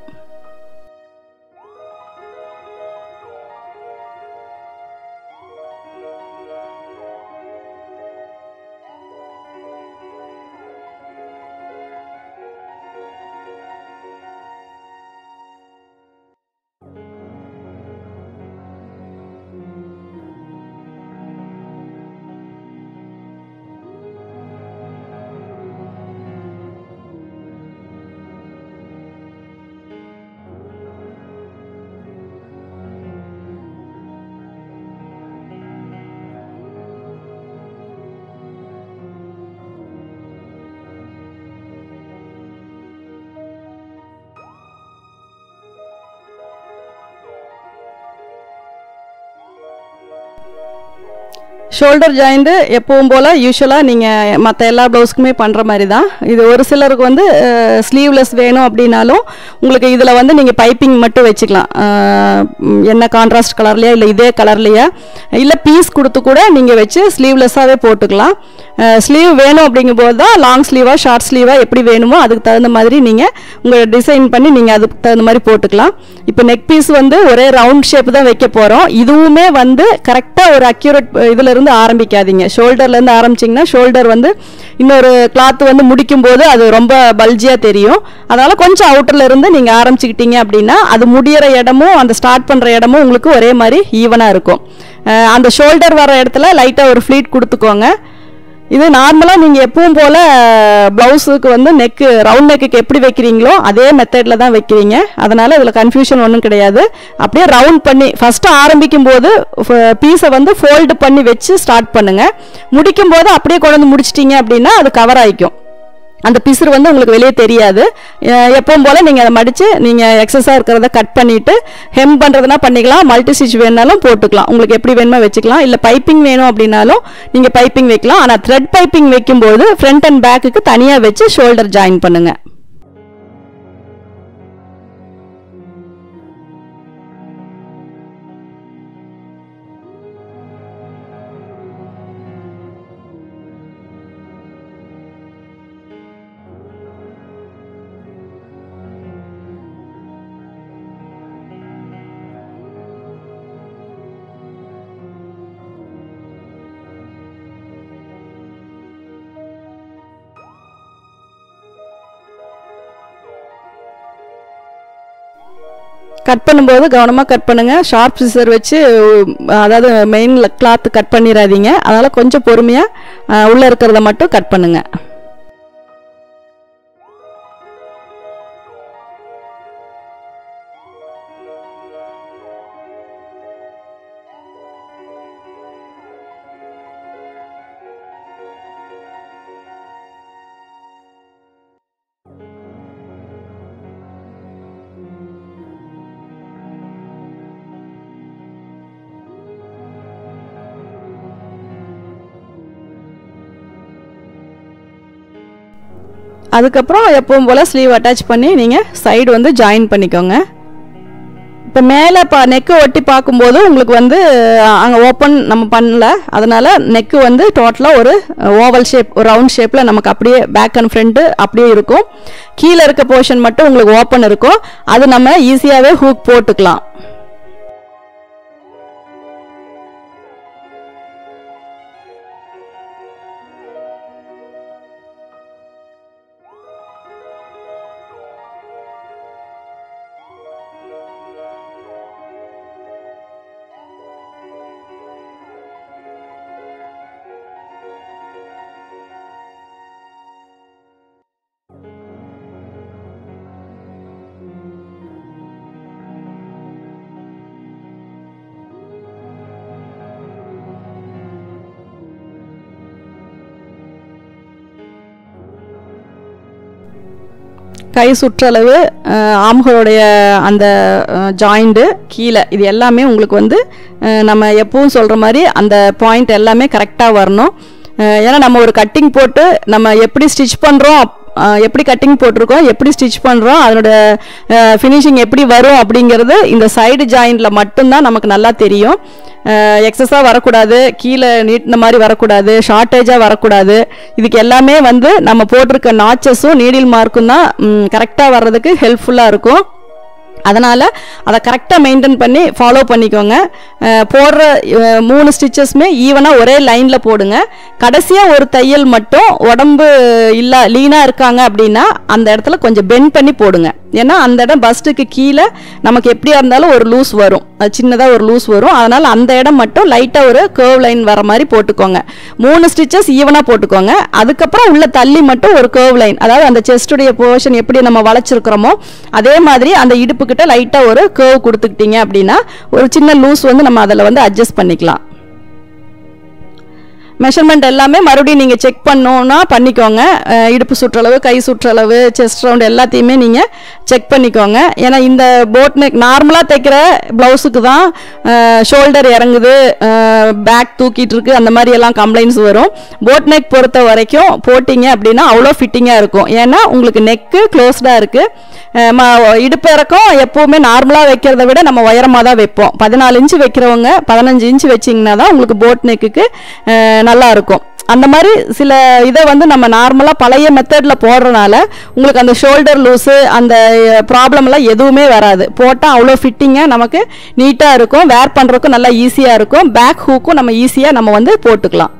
ஷோல்டர் ஜாயிண்ட்டு எப்பவும் போல் யூஸ்வலாக நீங்கள் மற்ற எல்லா ப்ளவுஸ்க்குமே பண்ணுற மாதிரி தான் இது ஒரு சிலருக்கு வந்து ஸ்லீவ்லெஸ் வேணும் அப்படின்னாலும் உங்களுக்கு இதில் வந்து நீங்கள் பைப்பிங் மட்டும் வச்சுக்கலாம் அஹ், ம், என்ன கான்ட்ராஸ்ட் கலர்லையா இல்லை இதே கலர்லையா இல்லை பீஸ் கொடுத்து கூட நீங்கள் வச்சு ஸ்லீவ்லெஸ்ஸாகவே போட்டுக்கலாம் ஸ்லீவ் வேணும் அப்படிங்கும்போது தான் லாங் ஸ்லீவாக ஷார்ட் ஸ்லீவாக எப்படி வேணுமோ அதுக்கு தகுந்த மாதிரி நீங்கள் உங்கள் டிசைன் பண்ணி நீங்கள் அதுக்கு தகுந்த மாதிரி போட்டுக்கலாம் இப்போ நெக் பீஸ் வந்து ஒரே ரவுண்ட் ஷேப் தான் வைக்க போகிறோம் இதுவுமே வந்து கரெக்டாக ஒரு அக்யூரேட் இதுல இருந்து ஆரம்பிக்காதீங்க ஷோல்டர்ல இருந்து ஆரம்பிச்சிங்கன்னா ஷோல்டர் வந்து இன்னொரு கிளாத் வந்து முடிக்கும் போது அது ரொம்ப பல்ஜியாக தெரியும் அதனால கொஞ்சம் அவுட்டர்ல இருந்து நீங்கள் ஆரம்பிச்சுக்கிட்டீங்க அப்படின்னா அது முடியிற இடமும் அந்த ஸ்டார்ட் பண்ணுற இடமும் உங்களுக்கு ஒரே மாதிரி ஈவனாக இருக்கும் அஹ் அந்த ஷோல்டர் வர இடத்துல லைட்டாக ஒரு ஃப்ளீட் கொடுத்துக்கோங்க இது நார்மலாக நீங்கள் எப்பவும் போல் ப்ளவுஸுக்கு வந்து நெக்கு ரவுண்ட் நெக்குக்கு எப்படி வைக்கிறீங்களோ அதே மெத்தடில் தான் வைக்கிறீங்க அதனால் இதில் கன்ஃபியூஷன் ஒன்றும் கிடையாது அப்படியே ரவுண்ட் பண்ணி ஃபஸ்ட்டு ஆரம்பிக்கும் போது பீஸை வந்து ஃபோல்டு பண்ணி வச்சு ஸ்டார்ட் பண்ணுங்கள் முடிக்கும் போது அப்படியே கொண்டு வந்து முடிச்சிட்டிங்க அப்படின்னா அது கவர் ஆகிக்கும் அந்த பிசுறு வந்து உங்களுக்கு வெளியே தெரியாது அஹ் எப்பவும் போல் நீங்கள் அதை மடித்து நீங்கள் எக்ஸஸாக இருக்கிறத கட் பண்ணிவிட்டு ஹெம் பண்ணுறதுனா பண்ணிக்கலாம் மல்டி ஸ்டிச் வேணாலும் போட்டுக்கலாம் உங்களுக்கு எப்படி வேணுமோ வச்சுக்கலாம் இல்லை பைப்பிங் வேணும் அப்படின்னாலும் நீங்கள் பைப்பிங் வைக்கலாம் ஆனால் த்ரெட் பைப்பிங் வைக்கும்போது ஃப்ரண்ட் அண்ட் பேக்குக்கு தனியாக வச்சு ஷோல்டர் ஜாயின் பண்ணுங்கள் கட் பண்ணும்போது கவனமாக கட் பண்ணுங்கள் ஷார்ப் சிசர் வச்சு அதாவது மெயின் கிளாத் கட் பண்ணிடாதீங்க அதனால் கொஞ்சம் பொறுமையாக உள்ளே இருக்கிறத மட்டும் கட் பண்ணுங்கள் அதுக்கப்புறம் எப்பவும் போல் ஸ்லீவ் அட்டாச் பண்ணி நீங்கள் சைடு வந்து ஜாயின் பண்ணிக்கோங்க இப்போ மேலே பா நெக்கு ஒட்டி பார்க்கும்போது உங்களுக்கு வந்து அங்கே ஓப்பன் நம்ம பண்ணல அதனால் நெக்கு வந்து டோட்டலாக ஒரு ஓவல் ஷேப் ஒரு ரவுண்ட் ஷேப்பில் நமக்கு அப்படியே பேக் அண்ட் ஃப்ரண்ட்டு அப்படியே இருக்கும் கீழே இருக்க போர்ஷன் மட்டும் உங்களுக்கு ஓப்பன் இருக்கும் அது நம்ம ஈஸியாகவே ஹூக் போட்டுக்கலாம் கை சுற்றளவு ஆம்களுடைய அந்த ஜாயிண்ட்டு கீழே இது எல்லாமே உங்களுக்கு வந்து அஹ், நம்ம எப்பவும் சொல்கிற மாதிரி அந்த பாயிண்ட் எல்லாமே கரெக்டாக வரணும் அஹ், ஏன்னா நம்ம ஒரு கட்டிங் போட்டு நம்ம எப்படி ஸ்டிச் பண்ணுறோம் எப்படி கட்டிங் போட்டிருக்கோம் எப்படி ஸ்டிச் பண்ணுறோம் அதனோட ஃபினிஷிங் எப்படி வரும் அப்படிங்கிறது இந்த சைடு ஜாயிண்டில் மட்டும்தான் நமக்கு நல்லா தெரியும் எக்ஸஸாக வரக்கூடாது கீழே நீட்டின மாதிரி வரக்கூடாது ஷார்ட்டேஜாக வரக்கூடாது இதுக்கு எல்லாமே வந்து நம்ம போட்டிருக்க நாச்சஸும் நீடில் மார்க்கும் தான் கரெக்டாக வர்றதுக்கு ஹெல்ப்ஃபுல்லாக இருக்கும் அதனால் அதை கரெக்டாக மெயின்டைன் பண்ணி ஃபாலோ பண்ணிக்கோங்க அஹ் போடுற அஹ் மூணு ஸ்டிச்சஸுமே ஈவனாக ஒரே லைனில் போடுங்க கடைசியாக ஒரு தையல் மட்டும் உடம்பு இல்லை லீனாக இருக்காங்க அப்படின்னா அந்த இடத்துல கொஞ்சம் பெண்ட் பண்ணி போடுங்க ஏன்னா அந்த இடம் பஸ்ட்டுக்கு கீழே நமக்கு எப்படியா இருந்தாலும் ஒரு லூஸ் வரும் சின்னதாக ஒரு லூஸ் வரும் அதனால் அந்த இடம் மட்டும் லைட்டாக ஒரு கேர்வ் லைன் வர மாதிரி போட்டுக்கோங்க மூணு ஸ்டிச்சஸ் ஈவனாக போட்டுக்கோங்க அதுக்கப்புறம் உள்ள தள்ளி மட்டும் ஒரு கேர்வ் லைன் அதாவது அந்த செஸ்டுடைய போர்ஷன் எப்படி நம்ம வளைச்சிருக்கிறோமோ அதே மாதிரி அந்த இடுப்புக்கிட்ட லைட்டாக ஒரு கேர்வ் கொடுத்துக்கிட்டீங்க அப்படின்னா ஒரு சின்ன லூஸ் வந்து நம்ம அதில் வந்து அட்ஜஸ்ட் பண்ணிக்கலாம் மெஷர்மெண்ட் எல்லாமே மறுபடியும் நீங்கள் செக் பண்ணோன்னா பண்ணிக்கோங்க அஹ் இடுப்பு சுற்றளவு கை சுற்றளவு செஸ்ட் ரவுண்ட் எல்லாத்தையுமே நீங்கள் செக் பண்ணிக்கோங்க ஏன்னா இந்த போட் நெக் நார்மலாக தைக்கிற ப்ளவுஸுக்கு தான் ஷோல்டர் இறங்குது பேக் தூக்கிட்டு இருக்கு அந்த மாதிரி எல்லாம் கம்ப்ளைண்ட்ஸ் வரும் போட் நெக் பொறுத்த வரைக்கும் போட்டிங்க அப்படின்னா அவ்வளோ ஃபிட்டிங்காக இருக்கும் ஏன்னா உங்களுக்கு நெக்கு க்ளோஸ்டாக இருக்குது இடுப்பு இறக்கம் எப்போவுமே நார்மலாக வைக்கிறத விட நம்ம உயரமாக தான் வைப்போம் பதினாலு இன்ச்சு வைக்கிறவங்க பதினஞ்சு இன்ச்சு வச்சிங்கன்னா தான் உங்களுக்கு போட் நெக்குக்கு நல்லா இருக்கும் அந்த மாதிரி சில இதை வந்து நம்ம நார்மலாக பழைய மெத்தடில் போடுறனால உங்களுக்கு அந்த ஷோல்டர் லூஸு அந்த ப்ராப்ளம் எல்லாம் எதுவுமே வராது போட்டால் அவ்வளோ ஃபிட்டிங்காக நமக்கு நீட்டாக இருக்கும் வேர் பண்ணுறதுக்கும் நல்லா ஈஸியாக இருக்கும் பேக் ஹூக்கும் நம்ம ஈஸியாக நம்ம வந்து போட்டுக்கலாம்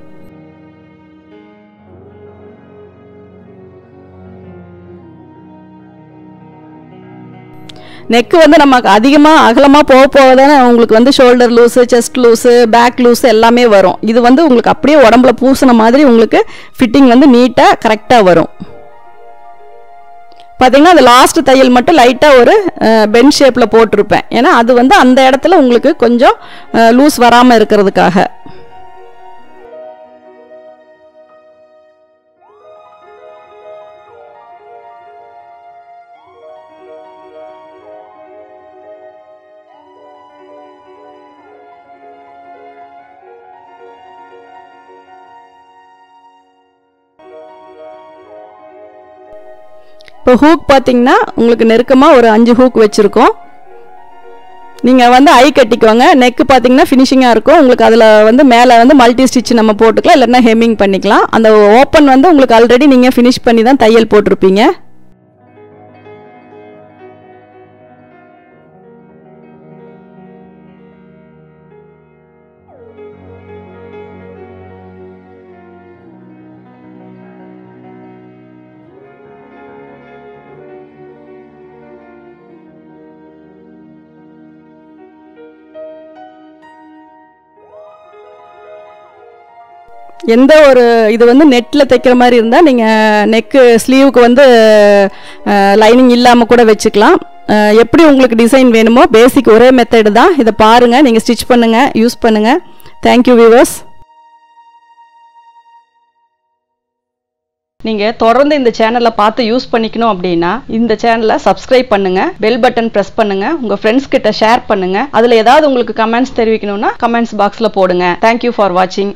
நெக்கு வந்து நமக்கு அதிகமாக அகலமாக போக போக தானே உங்களுக்கு வந்து shoulder loose chest loose back loose எல்லாமே வரும் இது வந்து உங்களுக்கு அப்படியே உடம்புல பூசின மாதிரி உங்களுக்கு ஃபிட்டிங் வந்து நீட்டாக கரெக்டாக வரும் பார்த்தீங்கன்னா அந்த லாஸ்ட் தையல் மட்டும் லைட்டாக ஒரு பென் ஷேப்பில் போட்டிருப்பேன் ஏன்னா அது வந்து அந்த இடத்துல உங்களுக்கு கொஞ்சம் லூஸ் வராமல் இருக்கிறதுக்காக இப்போ ஹூக் பார்த்தீங்கன்னா உங்களுக்கு நெருக்கமாக ஒரு அஞ்சு ஹூக் வச்சுருக்கோம் நீங்கள் வந்து ஐ கட்டிக்கோங்க நெக்கு பார்த்தீங்கன்னா ஃபினிஷிங்காக இருக்கும் உங்களுக்கு அதில் வந்து மேலே வந்து மல்டி ஸ்டிச் நம்ம போட்டுக்கலாம் இல்லைன்னா ஹெம்மிங் பண்ணிக்கலாம் அந்த ஓப்பன் வந்து உங்களுக்கு ஆல்ரெடி நீங்கள் ஃபினிஷ் பண்ணி தான் தையல் போட்டிருப்பீங்க எந்த ஒரு இது வந்து நெட்டில் தைக்கிற மாதிரி இருந்தால் நீங்கள் நெக்கு ஸ்லீவுக்கு வந்து லைனிங் இல்லாமல் கூட வச்சுக்கலாம் அஹ், எப்படி உங்களுக்கு டிசைன் வேணுமோ பேசிக் ஒரே மெத்தடு தான் இதை பாருங்கள் நீங்கள் ஸ்டிச் பண்ணுங்கள் யூஸ் பண்ணுங்கள் தேங்க்யூ வியூவர்ஸ் நீங்கள் தொடர்ந்து இந்த சேனலை பார்த்து யூஸ் பண்ணிக்கணும் அப்படின்னா இந்த சேனலை சப்ஸ்கிரைப் பண்ணுங்க பெல் பட்டன் ப்ரெஸ் பண்ணுங்க உங்க ஃப்ரெண்ட்ஸ் கிட்ட ஷேர் பண்ணுங்க அதில் ஏதாவது உங்களுக்கு கமெண்ட்ஸ் தெரிவிக்கணும்னா கமெண்ட்ஸ் பாக்ஸில் போடுங்க தேங்க்யூ ஃபார் வாட்சிங்